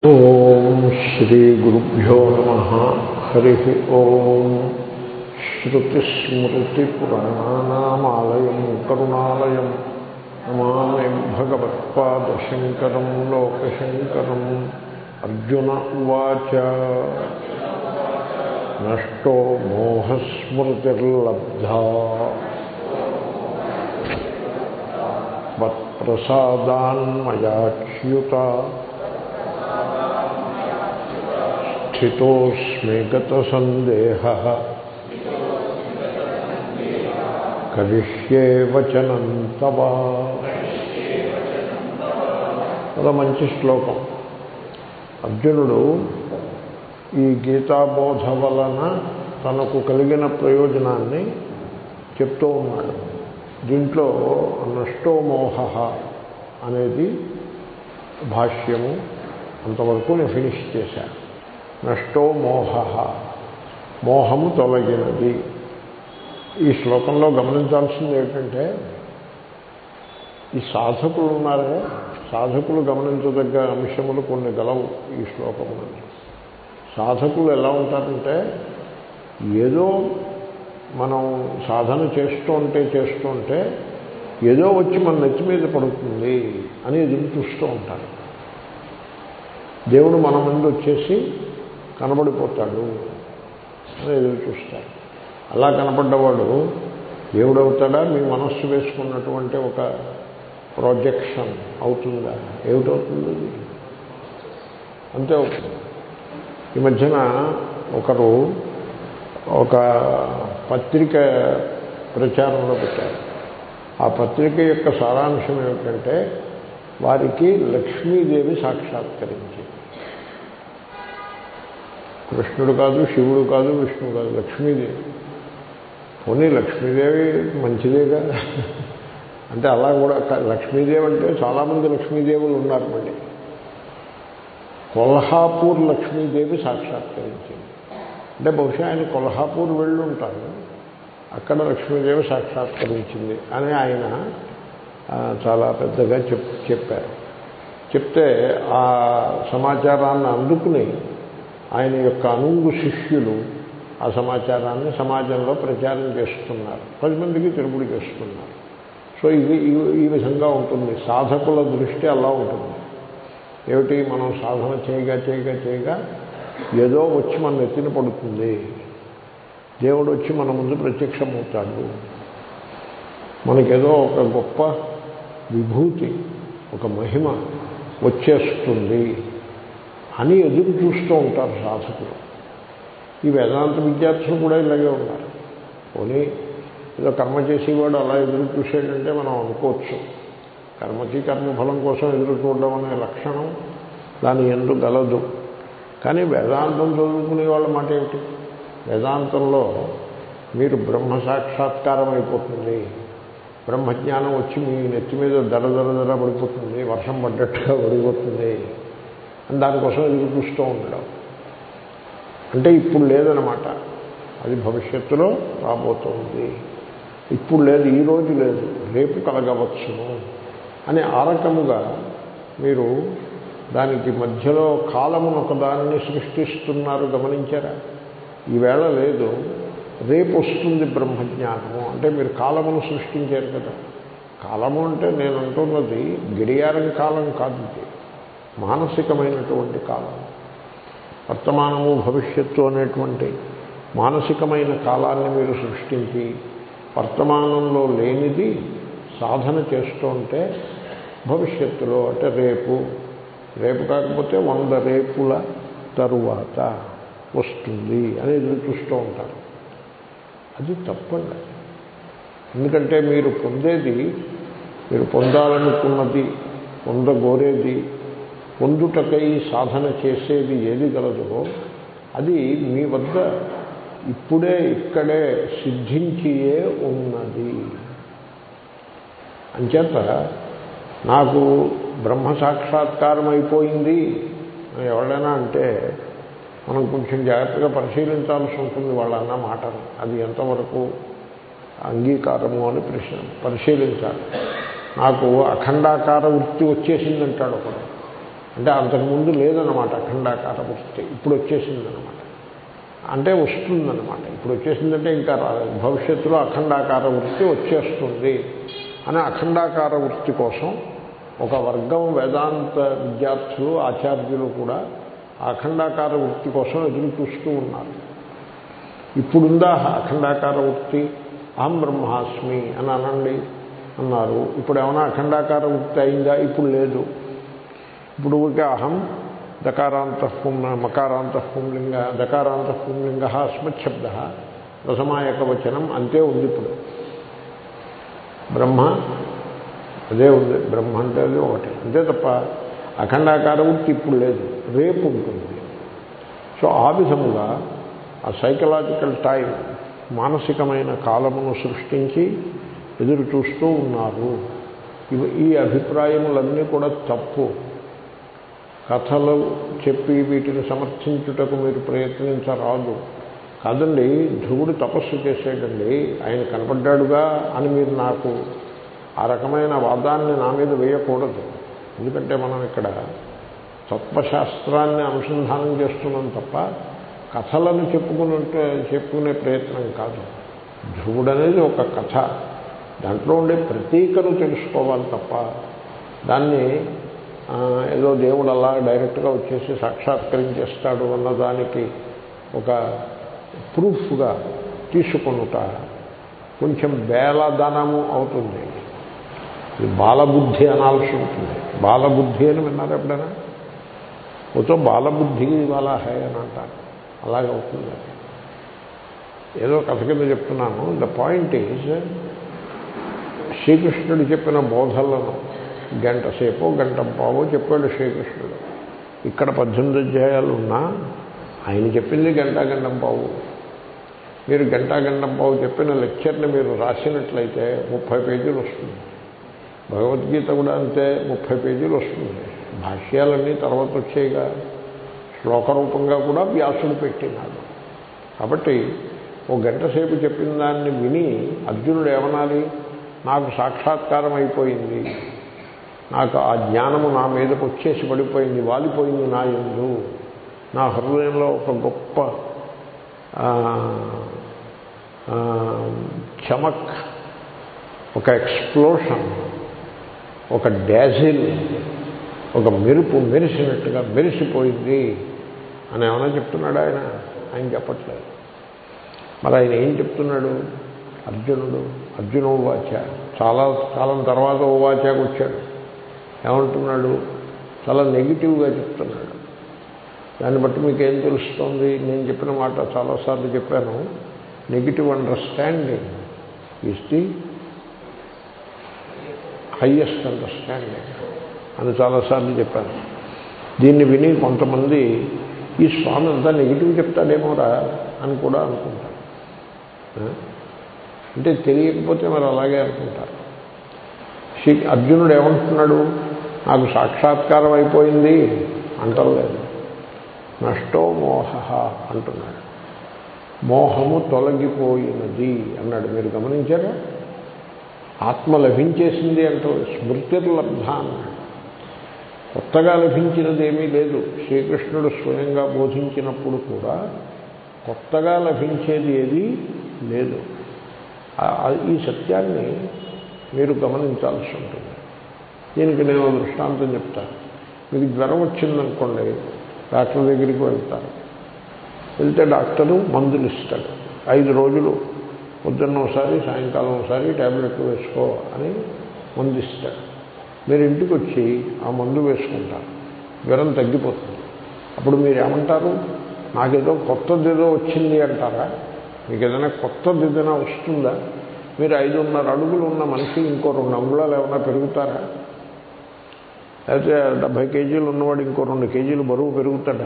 ఓం శ్రీ గురుభ్యో నమ హరి ఓం శ్రుతిస్మృతిపురాణానామాలయం కరుణాలయం నమామి భగవత్పాదశంకరం లోకశంకరం అర్జున ఉవాచ నష్టో మోహస్మృతిర్లబ్ధా మత్ప్రసాదాన్మయాచ్యుత స్థితోస్మి గతసందేహ కరిష్యే వచనం తవా అదో మంచి శ్లోకం అర్జునుడు ఈ గీతాబోధ వలన తనకు కలిగిన ప్రయోజనాన్ని చెప్తూ ఉన్నాడు దీంట్లో నష్టో మోహ అనేది భాష్యము అంతవరకు నేను ఫినిష్ చేశాను నష్టో మోహ మోహము తొలగినది ఈ శ్లోకంలో గమనించాల్సింది ఏంటంటే ఈ సాధకులు ఉన్నారే సాధకులు గమనించదగ్గ అంశములు కొన్ని గలవు ఈ శ్లోకములు సాధకులు ఎలా ఉంటారంటే ఏదో మనం సాధన చేస్తూ ఉంటే చేస్తూ ఉంటే ఏదో వచ్చి మన నెత్తి మీద పడుతుంది అని ఎదురు చూస్తూ ఉంటారు దేవుడు మన ముందు వచ్చేసి కనబడిపోతాడు అని ఎదురు చూస్తారు అలా కనపడ్డవాడు దేవుడు అవుతాడా మీ మనస్సు వేసుకున్నటువంటి ఒక ప్రొజెక్షన్ అవుతుందా ఏమిటవుతుంది అది అంతే అవుతుంది ఈ మధ్యన ఒకరు ఒక పత్రిక ప్రచారంలో పెట్టారు ఆ పత్రిక యొక్క సారాంశం ఏమిటంటే వారికి లక్ష్మీదేవి సాక్షాత్కరించింది కృష్ణుడు కాదు శివుడు కాదు విష్ణువు కాదు లక్ష్మీదేవి పోనీ లక్ష్మీదేవి మంచిదేగా అంటే అలా కూడా లక్ష్మీదేవి అంటే చాలామంది లక్ష్మీదేవులు ఉన్నారు మళ్ళీ కొల్హాపూర్ లక్ష్మీదేవి సాక్షాత్కరించింది అంటే బహుశా ఆయన కొల్హాపూర్ వెళ్ళి ఉంటారు అక్కడ లక్ష్మీదేవి సాక్షాత్కరించింది అని ఆయన చాలా పెద్దగా చెప్ చెప్పారు చెప్తే ఆ సమాచారాన్ని అందుకుని ఆయన యొక్క అనుంగు శిష్యులు ఆ సమాచారాన్ని సమాజంలో ప్రచారం చేస్తున్నారు పది మందికి తెలుగుడు చేస్తున్నారు సో ఇది ఈ విధంగా ఉంటుంది సాధకుల దృష్టి అలా ఉంటుంది ఏమిటి మనం సాధన చేయగా చేయగా చేయగా ఏదో వచ్చి మన ఎత్తిన పడుతుంది దేవుడు వచ్చి మన ముందు ప్రత్యక్షమవుతాడు మనకేదో ఒక గొప్ప విభూతి ఒక మహిమ వచ్చేస్తుంది అని ఎదురు చూస్తూ ఉంటారు సాధకులు ఈ వేదాంత విద్యార్థులు కూడా ఇలాగే ఉన్నారు పోనీ ఏదో కర్మ చేసేవాడు అలా ఎదురు చూసేటంటే మనం అనుకోవచ్చు కర్మకి కర్మఫలం కోసం ఎదురు చూడడం అనే లక్షణం దాని ఎందుకు గలదు కానీ వేదాంతం చదువుకునే వాళ్ళ మాట ఏమిటి వేదాంతంలో మీరు బ్రహ్మ సాక్షాత్కారం అయిపోతుంది బ్రహ్మజ్ఞానం వచ్చి మీ నెత్తి మీద దర దర దర పడిపోతుంది వర్షం పడ్డట్టుగా పడిపోతుంది అని దానికోసం ఎదురు చూస్తూ ఉండడం అంటే ఇప్పుడు లేదనమాట అది భవిష్యత్తులో రాబోతోంది ఇప్పుడు లేదు ఈరోజు లేదు రేపు కలగవచ్చును అని ఆ రకముగా మీరు దానికి మధ్యలో కాలమును ఒకదాన్ని సృష్టిస్తున్నారు గమనించారా ఈవేళ లేదు రేపు వస్తుంది బ్రహ్మజ్ఞానము అంటే మీరు కాలమును సృష్టించారు కదా కాలము అంటే నేను అంటున్నది గడియారం కాలం కాదు ఇది మానసికమైనటువంటి కాలం వర్తమానము భవిష్యత్తు అనేటువంటి మానసికమైన కాలాన్ని మీరు సృష్టించి వర్తమానంలో లేనిది సాధన చేస్తూ ఉంటే భవిష్యత్తులో అంటే రేపు రేపు కాకపోతే వంద రేపుల తరువాత వస్తుంది అని ఎదురు చూస్తూ ఉంటారు అది తప్పండి ఎందుకంటే మీరు పొందేది మీరు పొందాలనుకున్నది పొందగోరేది పొందుటకై సాధన చేసేది ఏది గలదో అది మీ వద్ద ఇప్పుడే ఇక్కడే సిద్ధించియే ఉన్నది అంచేత నాకు బ్రహ్మ సాక్షాత్కారం అయిపోయింది ఎవరైనా అంటే మనం కొంచెం జాగ్రత్తగా పరిశీలించాల్సి ఉంటుంది వాళ్ళ అన్న మాటను అది ఎంతవరకు అంగీకారము అని ప్రశ్న పరిశీలించాలి నాకు అఖండాకార వృత్తి వచ్చేసిందంటాడు ఒకడు అంటే అంతకుముందు లేదన్నమాట అఖండాకార వృత్తి ఇప్పుడు వచ్చేసిందనమాట అంటే వస్తుందన్నమాట ఇప్పుడు వచ్చేసిందంటే ఇంకా రాలేదు భవిష్యత్తులో అఖండాకార వృత్తి వచ్చేస్తుంది అని అఖండాకార వృత్తి కోసం ఒక వర్గం వేదాంత విద్యార్థులు ఆచార్యులు కూడా ఆ అఖండాకార వృత్తి కోసం ఎదురు చూస్తూ ఉన్నారు ఇప్పుడుందా అఖండాకార వృత్తి అహం బ్రహ్మాస్మి అని అనండి అన్నారు ఇప్పుడు ఏమైనా అఖండాకార వృత్తి అయిందా ఇప్పుడు లేదు ఇప్పుడు ఊరికే అహం దకారాంత పుం మకారాంత పుంలింగ దకారాంత పుంలింగ స్మశబ్ద రసమాయక వచనం అంతే ఉంది ఇప్పుడు బ్రహ్మ అదే ఉంది బ్రహ్మ అంటే అది ఒకటి అంతే తప్ప అఖండాకార వృత్తి ఇప్పుడు లేదు రేపు ఉంటుంది సో ఆ విధముగా ఆ సైకలాజికల్ టైం మానసికమైన కాలమును సృష్టించి ఎదురు చూస్తూ ఉన్నారు ఇవి ఈ అభిప్రాయములన్నీ కూడా తప్పు కథలు చెప్పి వీటిని సమర్థించుటకు మీరు ప్రయత్నించరాదు కాదండి ధ్రువుడు తపస్సు చేసేటండి ఆయన కనపడ్డాడుగా అని మీరు నాకు ఆ రకమైన వాదాన్ని నా మీద వేయకూడదు ఎందుకంటే మనం ఇక్కడ తత్వశాస్త్రాన్ని అనుసంధానం చేస్తున్నాం తప్ప కథలను చెప్పుకున్నట్టు చెప్పుకునే ప్రయత్నం కాదు ధ్రువుడు అనేది ఒక కథ దాంట్లో ఉండే ప్రతీకను తెలుసుకోవాలి తప్ప దాన్ని ఏదో దేవుడు అలా డైరెక్ట్గా వచ్చేసి సాక్షాత్కరించేస్తాడు అన్నదానికి ఒక ప్రూఫ్గా తీసుకొనుట కొంచెం బేలదనము అవుతుంది ఇది బాలబుద్ధి అనాల్సి ఉంటుంది బాలబుద్ధి అని విన్నారు ఎప్పుడైనా ఓతో బాలబుద్ధి వాళ్ళ హై అని అంటారు అలాగే అవుతుంది ఏదో కథ కింద చెప్తున్నాను ద పాయింట్ ఈజ్ శ్రీకృష్ణుడు చెప్పిన బోధలను గంట సేపు గంట పావో చెప్పాడు శ్రీకృష్ణుడు ఇక్కడ పద్దెనిమిది అధ్యాయాలు ఉన్నా ఆయన చెప్పింది గంట గంటం పావు మీరు గంట గంటం పావు చెప్పిన లెక్చర్ని మీరు రాసినట్లయితే ముప్పై పేజీలు వస్తుంది భగవద్గీత కూడా అంతే ముప్పై పేజీలు వస్తుంది భాష్యాలన్నీ తర్వాత వచ్చేయగా శ్లోక రూపంగా కూడా వ్యాసుడు పెట్టినాడు కాబట్టి ఓ గంట సేపు చెప్పిన దాన్ని విని అర్జునుడు ఏమనాలి నాకు సాక్షాత్కారం అయిపోయింది నాకు ఆ జ్ఞానము నా మీదకు వచ్చేసి పడిపోయింది వాలిపోయింది నా ఎందు నా హృదయంలో ఒక గొప్ప చమక్ ఒక ఎక్స్ప్లోషన్ ఒక డాజిల్ ఒక మెరుపు మెరిసినట్టుగా మెరిసిపోయింది అని ఏమైనా చెప్తున్నాడు ఆయన ఆయన చెప్పట్లేదు మరి ఆయన ఏం చెప్తున్నాడు అర్జునుడు అర్జున ఉవాచ చాలా కాలం తర్వాత ఉవాచాకు వచ్చాడు ఏమంటున్నాడు చాలా నెగిటివ్గా చెప్తున్నాడు దాన్ని బట్టి మీకు ఏం తెలుస్తుంది నేను చెప్పిన మాట చాలాసార్లు చెప్పాను negative understanding is the highest understanding అని చాలాసార్లు చెప్పాను దీన్ని విని కొంతమంది ఈ స్వామి అంతా నెగిటివ్ చెప్తాడేమోరా అని కూడా అనుకుంటారు అంటే తెలియకపోతే మరి అలాగే అనుకుంటారు శ్రీ అర్జునుడు ఏమంటున్నాడు నాకు సాక్షాత్కారం అయిపోయింది అంటలేదు నష్టో మోహ అంటున్నాడు మోహము తొలగిపోయినది అన్నాడు మీరు గమనించారా ఆత్మ లభించేసింది అంటూ స్మృతిర్లబ్ధ అన్నాడు కొత్తగా లభించినది ఏమీ లేదు శ్రీకృష్ణుడు స్వయంగా బోధించినప్పుడు కూడా కొత్తగా లభించేది ఏది లేదు ఈ సత్యాన్ని మీరు గమనించాల్సి ఉంటుంది దీనికి నేను దృష్టాంతం చెప్తాను మీకు జ్వరం వచ్చిందనుకోండి డాక్టర్ దగ్గరికి వెళ్తారు వెళ్తే డాక్టరు మందులు ఇస్తాడు ఐదు రోజులు పొద్దున్న ఒకసారి సాయంకాలం ఒకసారి ట్యాబ్లెట్లు వేసుకో అని మందు ఇస్తాడు మీరు ఇంటికి వచ్చి ఆ మందు వేసుకుంటారు జ్వరం తగ్గిపోతుంది అప్పుడు మీరు ఏమంటారు నాకేదో కొత్తది ఏదో వచ్చింది అంటారా మీకు ఏదైనా కొత్తది ఏదైనా వస్తుందా మీరు ఐదున్నర అడుగులు ఉన్న మనిషి ఇంకో రెండు అంగుళాలు ఏమైనా పెరుగుతారా లేకపోతే డెబ్భై కేజీలు ఉన్నవాడు ఇంకో రెండు కేజీలు బరువు పెరుగుతాడా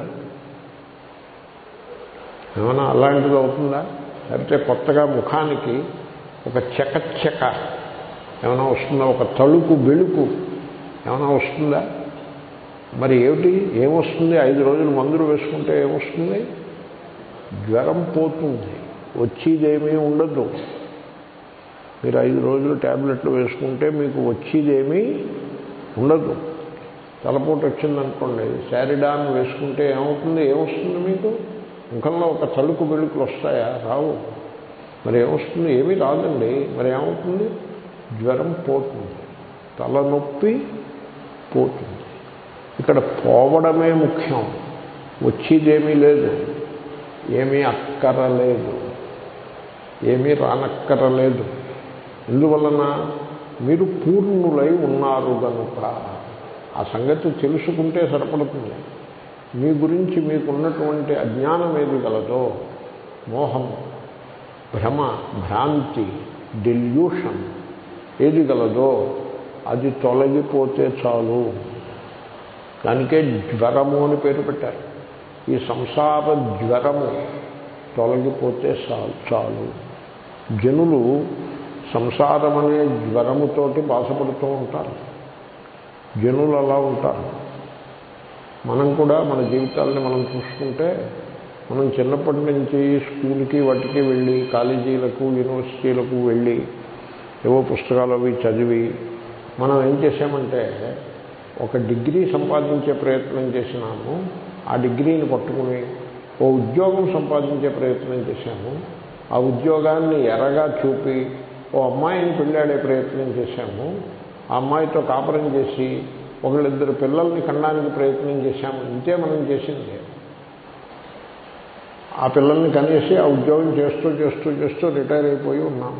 ఏమైనా అలాంటిది అవుతుందా లేకపోతే కొత్తగా ముఖానికి ఒక చెకచెక ఏమైనా వస్తుందా ఒక తలుపు బెలుకు ఏమైనా వస్తుందా మరి ఏమిటి ఏమొస్తుంది ఐదు రోజులు మందులు వేసుకుంటే ఏమొస్తుంది జ్వరం పోతుంది వచ్చేదేమీ ఉండదు మీరు ఐదు రోజులు ట్యాబ్లెట్లు వేసుకుంటే మీకు వచ్చేదేమీ ఉండదు తలపోటు వచ్చిందనుకోండి శారీడాన్ వేసుకుంటే ఏమవుతుంది ఏమొస్తుంది మీకు ముఖంలో ఒక తలుకు వెలుకులు వస్తాయా రావు మరి ఏమొస్తుంది ఏమీ రాదండి మరి ఏమవుతుంది జ్వరం పోతుంది తలనొప్పి పోతుంది ఇక్కడ పోవడమే ముఖ్యం వచ్చేదేమీ లేదు ఏమీ అక్కరలేదు ఏమీ రానక్కరలేదు ఎందువలన మీరు పూర్ణులై ఉన్నారు కనుక ఆ సంగతి తెలుసుకుంటే సరిపడుతుంది మీ గురించి మీకున్నటువంటి అజ్ఞానం ఏది గలదో మోహం భ్రమ భ్రాంతి డెల్యూషన్ ఏది గలదో అది తొలగిపోతే చాలు దానికే జ్వరము అని పేరు పెట్టారు ఈ సంసార జ్వరము తొలగిపోతే చాలు చాలు జనులు సంసారం అనే జ్వరముతోటి బాధపడుతూ ఉంటారు జనులు అలా ఉంటారు మనం కూడా మన జీవితాలని మనం చూసుకుంటే మనం చిన్నప్పటి నుంచి స్కూల్కి వాటికి వెళ్ళి కాలేజీలకు యూనివర్సిటీలకు వెళ్ళి ఏవో పుస్తకాలు అవి చదివి మనం ఏం చేసామంటే ఒక డిగ్రీ సంపాదించే ప్రయత్నం చేసినాము ఆ డిగ్రీని పట్టుకుని ఓ ఉద్యోగం సంపాదించే ప్రయత్నం చేశాము ఆ ఉద్యోగాన్ని ఎరగా చూపి ఓ అమ్మాయిని పెళ్ళాడే ప్రయత్నం చేశాము ఆ అమ్మాయితో కాపురం చేసి ఒకళ్ళిద్దరు పిల్లల్ని కనడానికి ప్రయత్నం చేశాము ఇంతే మనం చేసింది ఆ పిల్లల్ని కనేసి ఆ ఉద్యోగం చేస్తూ చేస్తూ చేస్తూ రిటైర్ అయిపోయి ఉన్నాము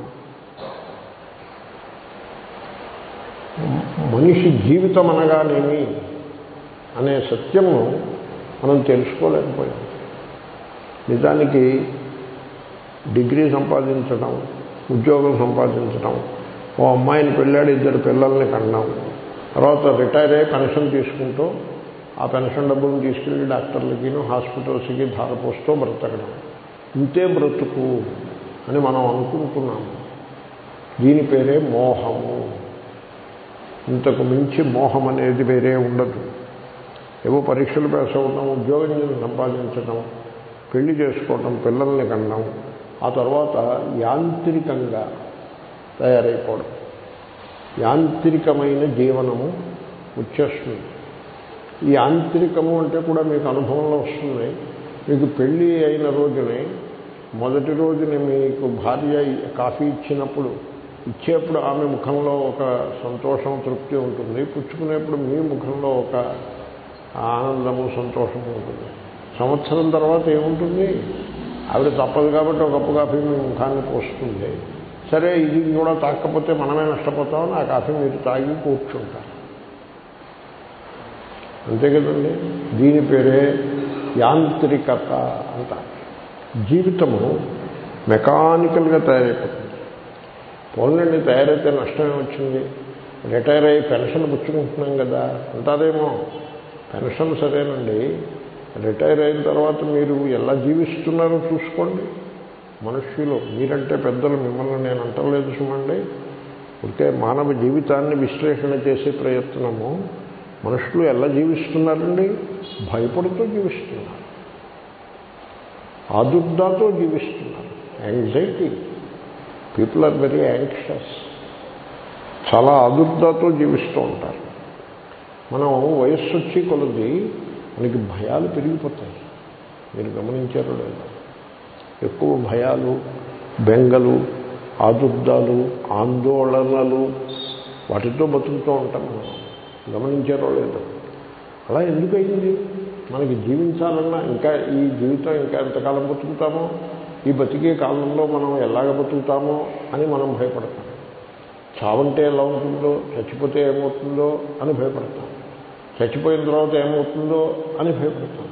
మనిషి జీవితం అనగానేమి అనే సత్యము మనం తెలుసుకోలేకపోయాం నిజానికి డిగ్రీ సంపాదించడం ఉద్యోగం సంపాదించడం ఓ అమ్మాయిని పెళ్ళాడు ఇద్దరు పిల్లల్ని కన్నాం తర్వాత రిటైర్ అయ్యి పెన్షన్ తీసుకుంటూ ఆ పెన్షన్ డబ్బులను తీసుకెళ్ళి డాక్టర్లకి హాస్పిటల్స్కి ధారపోస్తూ బ్రతకడం ఇంతే బ్రతుకు అని మనం అనుకుంటున్నాము దీని పేరే మోహము ఇంతకు మించి మోహం అనేది వేరే ఉండదు ఏవో పరీక్షలు పాస్ అవ్వడం ఉద్యోగం సంపాదించడం పెళ్లి చేసుకోవడం పిల్లల్ని కనడం ఆ తర్వాత యాంత్రికంగా తయారైపోవడం యాంత్రికమైన జీవనము వచ్చేస్తుంది ఈ యాంత్రికము అంటే కూడా మీకు అనుభవంలో వస్తుంది మీకు పెళ్ళి అయిన రోజునే మొదటి రోజున మీకు భార్య కాఫీ ఇచ్చినప్పుడు ఇచ్చేప్పుడు ఆమె ముఖంలో ఒక సంతోషం తృప్తి ఉంటుంది పుచ్చుకునేప్పుడు మీ ముఖంలో ఒక ఆనందము సంతోషము ఉంటుంది సంవత్సరం తర్వాత ఏముంటుంది ఆవిడ తప్పదు కాబట్టి ఒక కప్పు కాఫీ మీ ముఖాన్ని పోస్తుంది సరే ఇది కూడా తాకపోతే మనమే నష్టపోతామని ఆ కాఫీ మీరు తాగి కూర్చుంటారు అంతే కదండి దీని పేరే యాంత్రికత అంట జీవితము మెకానికల్గా తయారైపోతుంది పోలండి తయారైతే నష్టమే వచ్చింది రిటైర్ అయ్యి పెన్షన్ పుచ్చుకుంటున్నాం కదా అంటారేమో పెన్షన్ సరేనండి రిటైర్ అయిన తర్వాత మీరు ఎలా జీవిస్తున్నారో చూసుకోండి మనుష్యులు మీరంటే పెద్దలు మిమ్మల్ని నేను అంటలేదు చూడండి ఉంటే మానవ జీవితాన్ని విశ్లేషణ చేసే ప్రయత్నము మనుషులు ఎలా జీవిస్తున్నారండి భయపడుతూ జీవిస్తున్నారు ఆదుర్దాతో జీవిస్తున్నారు anxiety people are very anxious చాలా ఆదుర్దాతో జీవిస్తూ ఉంటారు మనం వయస్సు వచ్చి కొలది మనకి భయాలు పెరిగిపోతాయి మీరు గమనించారో లేదు ఎక్కువ భయాలు బెంగలు ఆదుర్దాలు ఆందోళనలు వాటితో బతుకుతూ ఉంటాం మనం గమనించారో లేదు అలా ఎందుకయింది మనకి జీవించాలన్నా ఇంకా ఈ జీవితం ఇంకా ఎంతకాలం బతుకుతామో ఈ బతికే కాలంలో మనం ఎలాగ బతుకుతామో అని మనం భయపడతాం చావంటే ఎలా ఉంటుందో చచ్చిపోతే ఏమవుతుందో అని భయపడతాం చచ్చిపోయిన తర్వాత ఏమవుతుందో అని భయపడతాం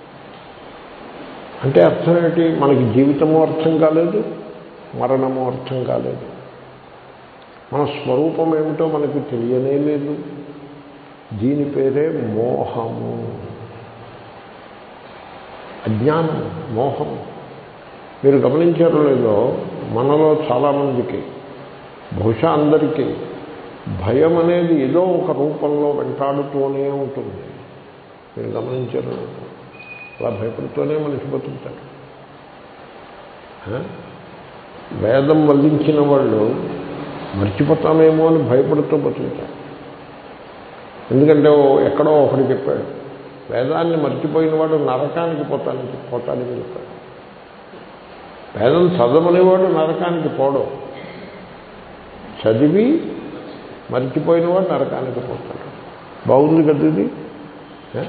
అంటే అర్థం ఏంటి మనకి జీవితము అర్థం కాలేదు మరణము అర్థం కాలేదు మన స్వరూపం ఏమిటో మనకి తెలియనే లేదు దీని పేరే మోహము అజ్ఞానం మోహం మీరు గమనించారో లేదో మనలో చాలామందికి బహుశా అందరికీ భయం అనేది ఏదో ఒక రూపంలో వెంటాడుతూనే ఉంటుంది మీరు గమనించారో లేదో అలా భయపడుతూనే మనిషి బతుకుతాడు వేదం వల్లించిన వాళ్ళు మర్చిపోతామేమో అని భయపడుతూ బతుకుతారు ఎందుకంటే ఓ ఎక్కడో ఒకటి చెప్పాడు వేదాన్ని మర్చిపోయిన వాడు నరకానికి పోతానికి పోతానికి చెప్పాడు వేదం చదవనివాడు నరకానికి పోవడం చదివి మర్చిపోయిన వాడు నరకానికి పోతాడు బాగుంది కదా ఇది ఏ?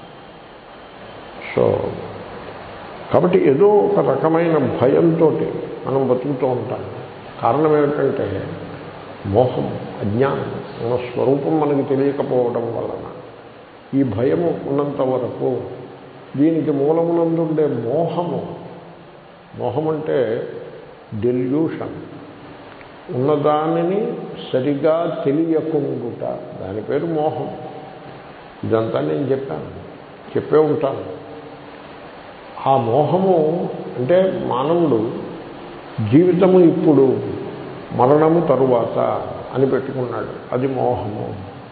సో కాబట్టి ఏదో ఒక రకమైన భయంతో మనం బతుకుతూ ఉంటాం కారణం ఏమిటంటే మోహం అజ్ఞానం మన స్వరూపం మనకి తెలియకపోవడం వలన ఈ భయము ఉన్నంత వరకు దీనికి మూలమునందుండే మోహము మోహం అంటే డెల్యూషన్ ఉన్నదానిని సరిగా తెలియకుండుట దాని పేరు మోహం ఇదంతా నేను చెప్పాను చెప్పే ఉంటాను ఆ మోహము అంటే మానవుడు జీవితము ఇప్పుడు మరణము తరువాత అని పెట్టుకున్నాడు అది మోహము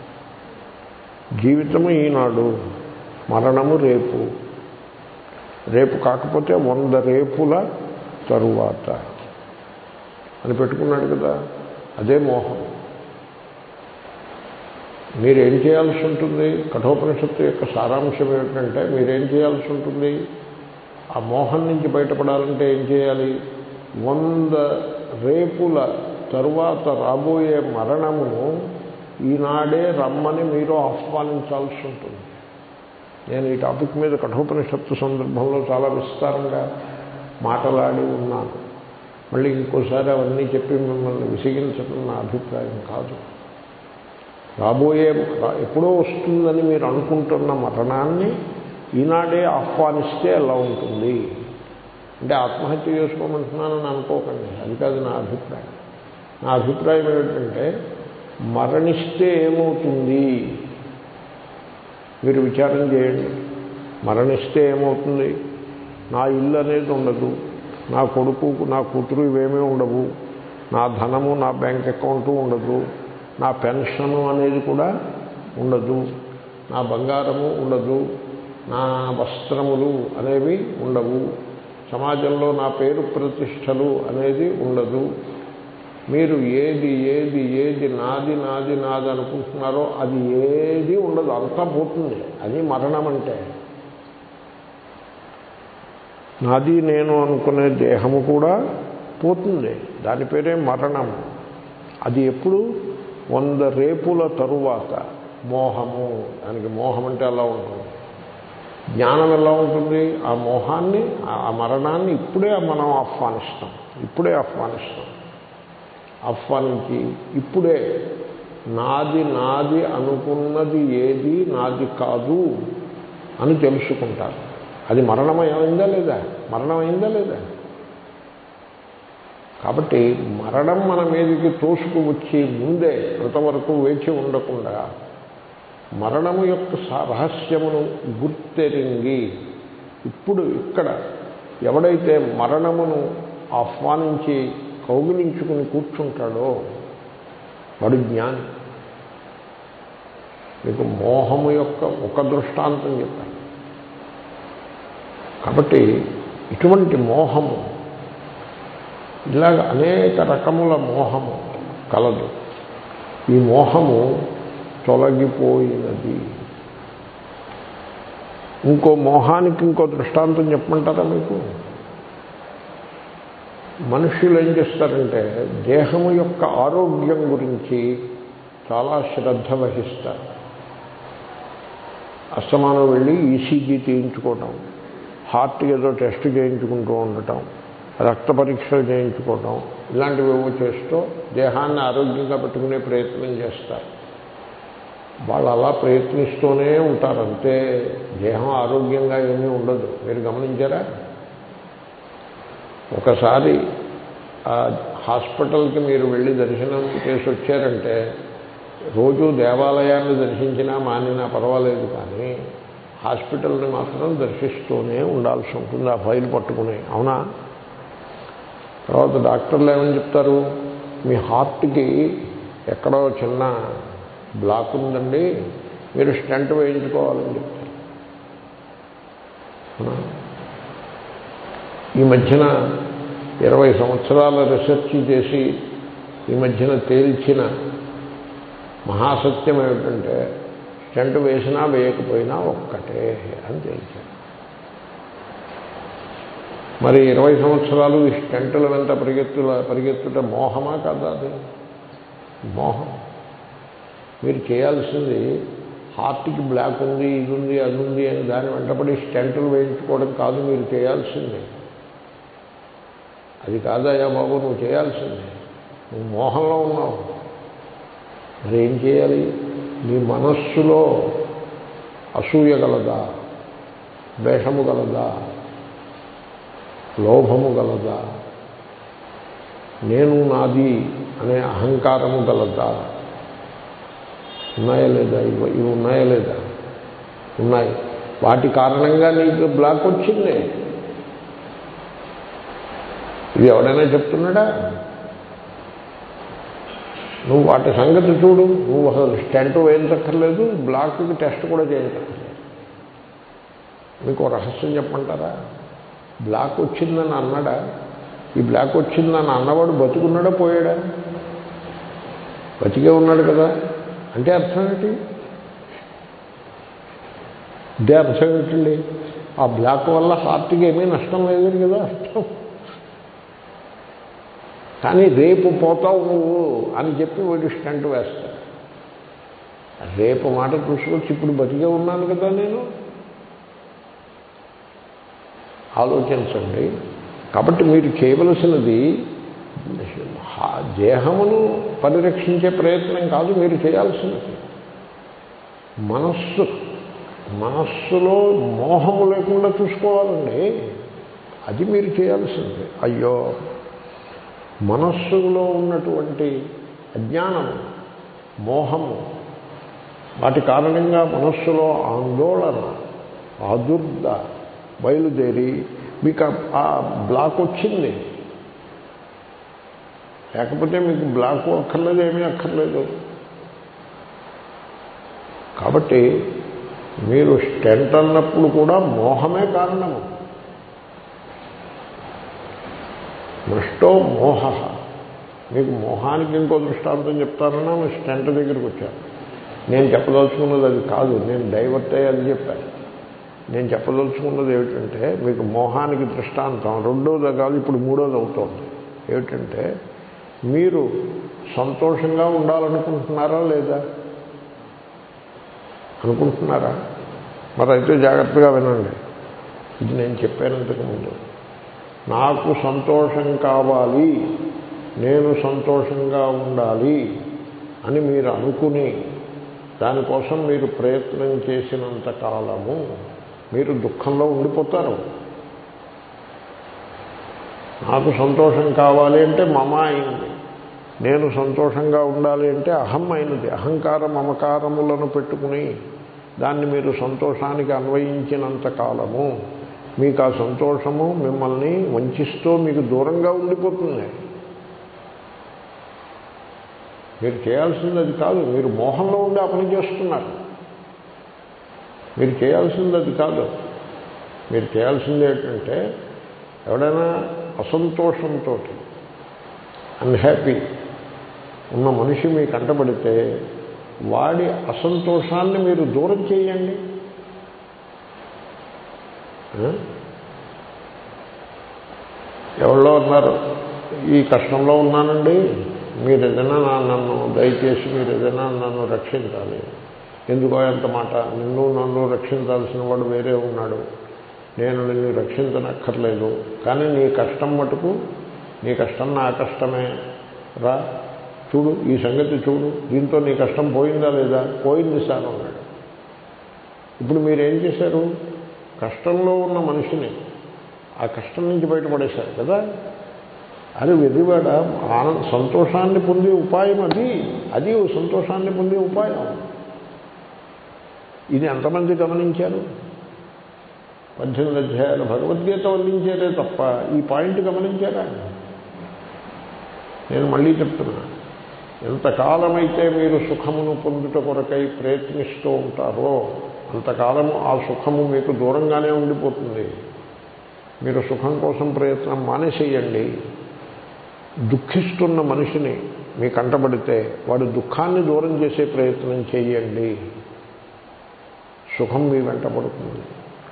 జీవితము ఈనాడు మరణము రేపు రేపు కాకపోతే వంద రేపుల తరువాత అని పెట్టుకున్నాడు కదా అదే మోహం మీరేం చేయాల్సి ఉంటుంది కఠోపనిషత్తు యొక్క సారాంశం ఏమిటంటే మీరేం చేయాల్సి ఉంటుంది ఆ మోహం నుంచి బయటపడాలంటే ఏం చేయాలి వంద రేపుల తరువాత రాబోయే మరణమును ఈనాడే రమ్మని మీరు ఆహ్వానించాల్సి ఉంటుంది నేను ఈ టాపిక్ మీద కఠోపనిషత్తు సందర్భంలో చాలా విస్తారంగా మాటలాడి ఉన్నాను మళ్ళీ ఇంకోసారి అవన్నీ చెప్పి మిమ్మల్ని విసిగించడం నా అభిప్రాయం కాదు రాబోయే ఎప్పుడో వస్తుందని మీరు అనుకుంటున్న మరణాన్ని ఈనాడే ఆహ్వానిస్తే ఎలా ఉంటుంది అంటే ఆత్మహత్య చేసుకోమంటున్నానని అనుకోకండి అది కాదు నా అభిప్రాయం నా అభిప్రాయం ఏమిటంటే మరణిస్తే ఏమవుతుంది మీరు విచారం చేయండి మరణిస్తే ఏమవుతుంది నా ఇల్లు అనేది ఉండదు నా కొడుకు నా కూతురు ఇవేమీ ఉండవు నా ధనము నా బ్యాంక్ అకౌంటు ఉండదు నా పెన్షను అనేది కూడా ఉండదు నా బంగారము ఉండదు నా వస్త్రములు అనేవి ఉండవు సమాజంలో నా పేరు ప్రతిష్టలు అనేది ఉండదు మీరు ఏది ఏది ఏది నాది నాది నాది అనుకుంటున్నారో అది ఏది ఉండదు అంతా పోతుంది అది మరణం అంటే నాది నేను అనుకునే దేహము కూడా పోతుంది దాని పేరే మరణం అది ఎప్పుడు వంద రేపుల తరువాత మోహము దానికి మోహం అంటే ఎలా ఉంటుంది జ్ఞానం ఎలా ఉంటుంది ఆ మోహాన్ని ఆ మరణాన్ని ఇప్పుడే మనం ఆహ్వానిస్తాం ఇప్పుడే ఆహ్వానిస్తాం ఆహ్వానించి ఇప్పుడే నాది నాది అనుకున్నది ఏది నాది కాదు అని తెలుసుకుంటారు అది మరణమైందా లేదా మరణమైందా లేదా కాబట్టి మరణం మన మీదకి తోసుకు వచ్చి ముందే అంతవరకు వేచి ఉండకుండా మరణము యొక్క రహస్యమును గుర్తెరింగి ఇప్పుడు ఇక్కడ ఎవడైతే మరణమును ఆహ్వానించి కౌగిలించుకుని కూర్చుంటాడో వాడు జ్ఞాని మీకు మోహము యొక్క ఒక దృష్టాంతం చెప్పాను కాబట్టి ఇటువంటి మోహము ఇలాగ అనేక రకముల మోహము కలదు ఈ మోహము తొలగిపోయినది ఇంకో మోహానికి ఇంకో దృష్టాంతం చెప్పమంటారా మీకు మనుషులు ఏం చేస్తారంటే దేహము యొక్క ఆరోగ్యం గురించి చాలా శ్రద్ధ వహిస్తారు అస్తమానం వెళ్ళి ఈసీజీ తీయించుకోవటం హార్ట్ ఏదో టెస్ట్ చేయించుకుంటూ ఉండటం రక్త పరీక్షలు చేయించుకోవటం ఇలాంటివి ఏవో చేస్తూ దేహాన్ని ఆరోగ్యంగా పెట్టుకునే ప్రయత్నం చేస్తారు వాళ్ళు అలా ప్రయత్నిస్తూనే ఉంటారంటే దేహం ఆరోగ్యంగా ఏమీ ఉండదు మీరు గమనించారా ఒకసారి ఆ హాస్పిటల్కి మీరు వెళ్ళి దర్శనం చేసి వచ్చారంటే రోజు దేవాలయాన్ని దర్శించినా మానినా పర్వాలేదు కానీ హాస్పిటల్ని మాత్రం దర్శిస్తూనే ఉండాల్సి ఉంటుంది ఆ ఫైల్ పట్టుకుని అవునా తర్వాత డాక్టర్లు ఏమని చెప్తారు మీ హార్ట్కి ఎక్కడో చిన్న బ్లాక్ ఉందండి మీరు స్టెంట్ వేయించుకోవాలని చెప్తారు అవునా? ఈ మధ్యన ఇరవై సంవత్సరాల రీసెర్చ్ చేసి ఈ మధ్యన తేల్చిన మహాసత్యం ఏమిటంటే స్టెంట్ వేసినా వేయకపోయినా ఒక్కటే అని తేల్చాడు మరి ఇరవై సంవత్సరాలు ఈ స్టెంటుల వెంట పరిగెత్తుల పరిగెత్తుట మోహమా కాదా అది మోహం మీరు చేయాల్సింది హార్ట్కి బ్లాక్ ఉంది ఇది ఉంది అది ఉంది అని దాని వెంటపడి స్టెంటులు వేయించుకోవడం కాదు మీరు చేయాల్సింది అది కాదయ్యా బాబు నువ్వు చేయాల్సిందే నువ్వు మోహంలో ఉన్నావు మరి ఏం చేయాలి నీ మనస్సులో అసూయ గలదా ద్వేషము గలదా లోభము గలదా నేను నాది అనే అహంకారము గలదా ఉన్నాయా లేదా ఇవి ఇవి ఉన్నాయా లేదా ఉన్నాయి వాటి కారణంగా నీకు బ్లాక్ వచ్చింది ఇది ఎవడైనా చెప్తున్నాడా నువ్వు వాటి సంగతి చూడు నువ్వు అసలు స్టెంట్ వేయించక్కర్లేదు బ్లాక్కి టెస్ట్ కూడా చేయించక్కర్లేదు మీకు ఓ రహస్యం చెప్పంటారా బ్లాక్ వచ్చిందని అన్నాడా ఈ బ్లాక్ వచ్చిందని అన్నవాడు బతుకున్నాడా పోయాడా బతికే ఉన్నాడు కదా అంటే అర్థం ఏంటి అంటే అర్థం ఏంటండి ఆ బ్లాక్ వల్ల హార్ట్కి ఏమీ నష్టం లేదు కదా అర్థం కానీ రేపు పోతావు నువ్వు అని చెప్పి వీడు స్టంట్ వేస్తాడు రేపు మాట చూసుకొచ్చి ఇప్పుడు బతికే ఉన్నాను కదా నేను ఆలోచించండి కాబట్టి మీరు చేయవలసినది దేహమును పరిరక్షించే ప్రయత్నం కాదు మీరు చేయాల్సినది మనస్సు మనస్సులో మోహము లేకుండా చూసుకోవాలండి అది మీరు చేయాల్సింది అయ్యో మనస్సులో ఉన్నటువంటి అజ్ఞానము మోహము వాటి కారణంగా మనస్సులో ఆందోళన ఆదుర్ద బయలుదేరి మీకు ఆ బ్లాక్ వచ్చింది లేకపోతే మీకు బ్లాక్ అక్కర్లేదు ఏమీ అక్కర్లేదు కాబట్టి మీరు స్టెంట్ అన్నప్పుడు కూడా మోహమే కారణము నష్టో మోహ మీకు మోహానికి ఇంకో దృష్టాంతం చెప్తారన్నా మీ స్టెంట్ దగ్గరికి వచ్చాను నేను చెప్పదలుచుకున్నది అది కాదు నేను డైవర్ట్ అయ్యి అది చెప్పాను నేను చెప్పదలుచుకున్నది ఏమిటంటే మీకు మోహానికి దృష్టాంతం రెండోది కాదు ఇప్పుడు మూడోది అవుతోంది ఏమిటంటే మీరు సంతోషంగా ఉండాలనుకుంటున్నారా లేదా అనుకుంటున్నారా మరి అయితే జాగ్రత్తగా వినండి ఇది నేను చెప్పాను ఇంతకుముందు నాకు సంతోషం కావాలి నేను సంతోషంగా ఉండాలి అని మీరు అనుకుని దానికోసం మీరు ప్రయత్నం చేసినంత కాలము మీరు దుఃఖంలో ఉండిపోతారు నాకు సంతోషం కావాలి అంటే మమ అయింది నేను సంతోషంగా ఉండాలి అంటే అహం అయినది అహంకార మమకారములను పెట్టుకుని దాన్ని మీరు సంతోషానికి అన్వయించినంత కాలము మీకు ఆ సంతోషము మిమ్మల్ని వంచిస్తూ మీకు దూరంగా ఉండిపోతుంది మీరు చేయాల్సింది అది కాదు మీరు మోహంలో ఉండి ఆ పని చేస్తున్నారు మీరు చేయాల్సింది అది కాదు మీరు చేయాల్సింది ఏంటంటే ఎవడైనా అసంతోషంతో అన్హ్యాపీ ఉన్న మనిషి మీకు కంటపడితే వాడి అసంతోషాన్ని మీరు దూరం చేయండి ఎవరో ఉన్నారు ఈ కష్టంలో ఉన్నానండి మీరు ఏదైనా నన్ను దయచేసి మీరు ఏదైనా నన్ను రక్షించాలి ఎందుకో ఎంత మాట నిన్ను నన్ను రక్షించాల్సిన వాడు వేరే ఉన్నాడు నేను నిన్ను రక్షించనక్కర్లేదు కానీ నీ కష్టం మటుకు నీ కష్టం నా కష్టమే రా చూడు ఈ సంగతి చూడు దీంతో నీ కష్టం పోయిందా లేదా పోయింది సార్ అన్నాడు ఇప్పుడు మీరేం చేశారు కష్టంలో ఉన్న మనిషిని ఆ కష్టం నుంచి బయటపడేశారు కదా అది వెదివాడ ఆనంద సంతోషాన్ని పొందే ఉపాయం అది అది సంతోషాన్ని పొందే ఉపాయం ఇది ఎంతమంది గమనించారు పద్దెనిమిది అధ్యాయాలు భగవద్గీత వర్ణించారే తప్ప ఈ పాయింట్ గమనించారా నేను మళ్ళీ చెప్తున్నా ఎంతకాలమైతే మీరు సుఖమును పొందుట కొరకై ప్రయత్నిస్తూ ఉంటారో అంతకాలము ఆ సుఖము మీకు దూరంగానే ఉండిపోతుంది మీరు సుఖం కోసం ప్రయత్నం మానేసేయండి దుఃఖిస్తున్న మనిషిని మీ కంటపడితే వాడు దుఃఖాన్ని దూరం చేసే ప్రయత్నం చేయండి సుఖం మీ వెంట పడుతుంది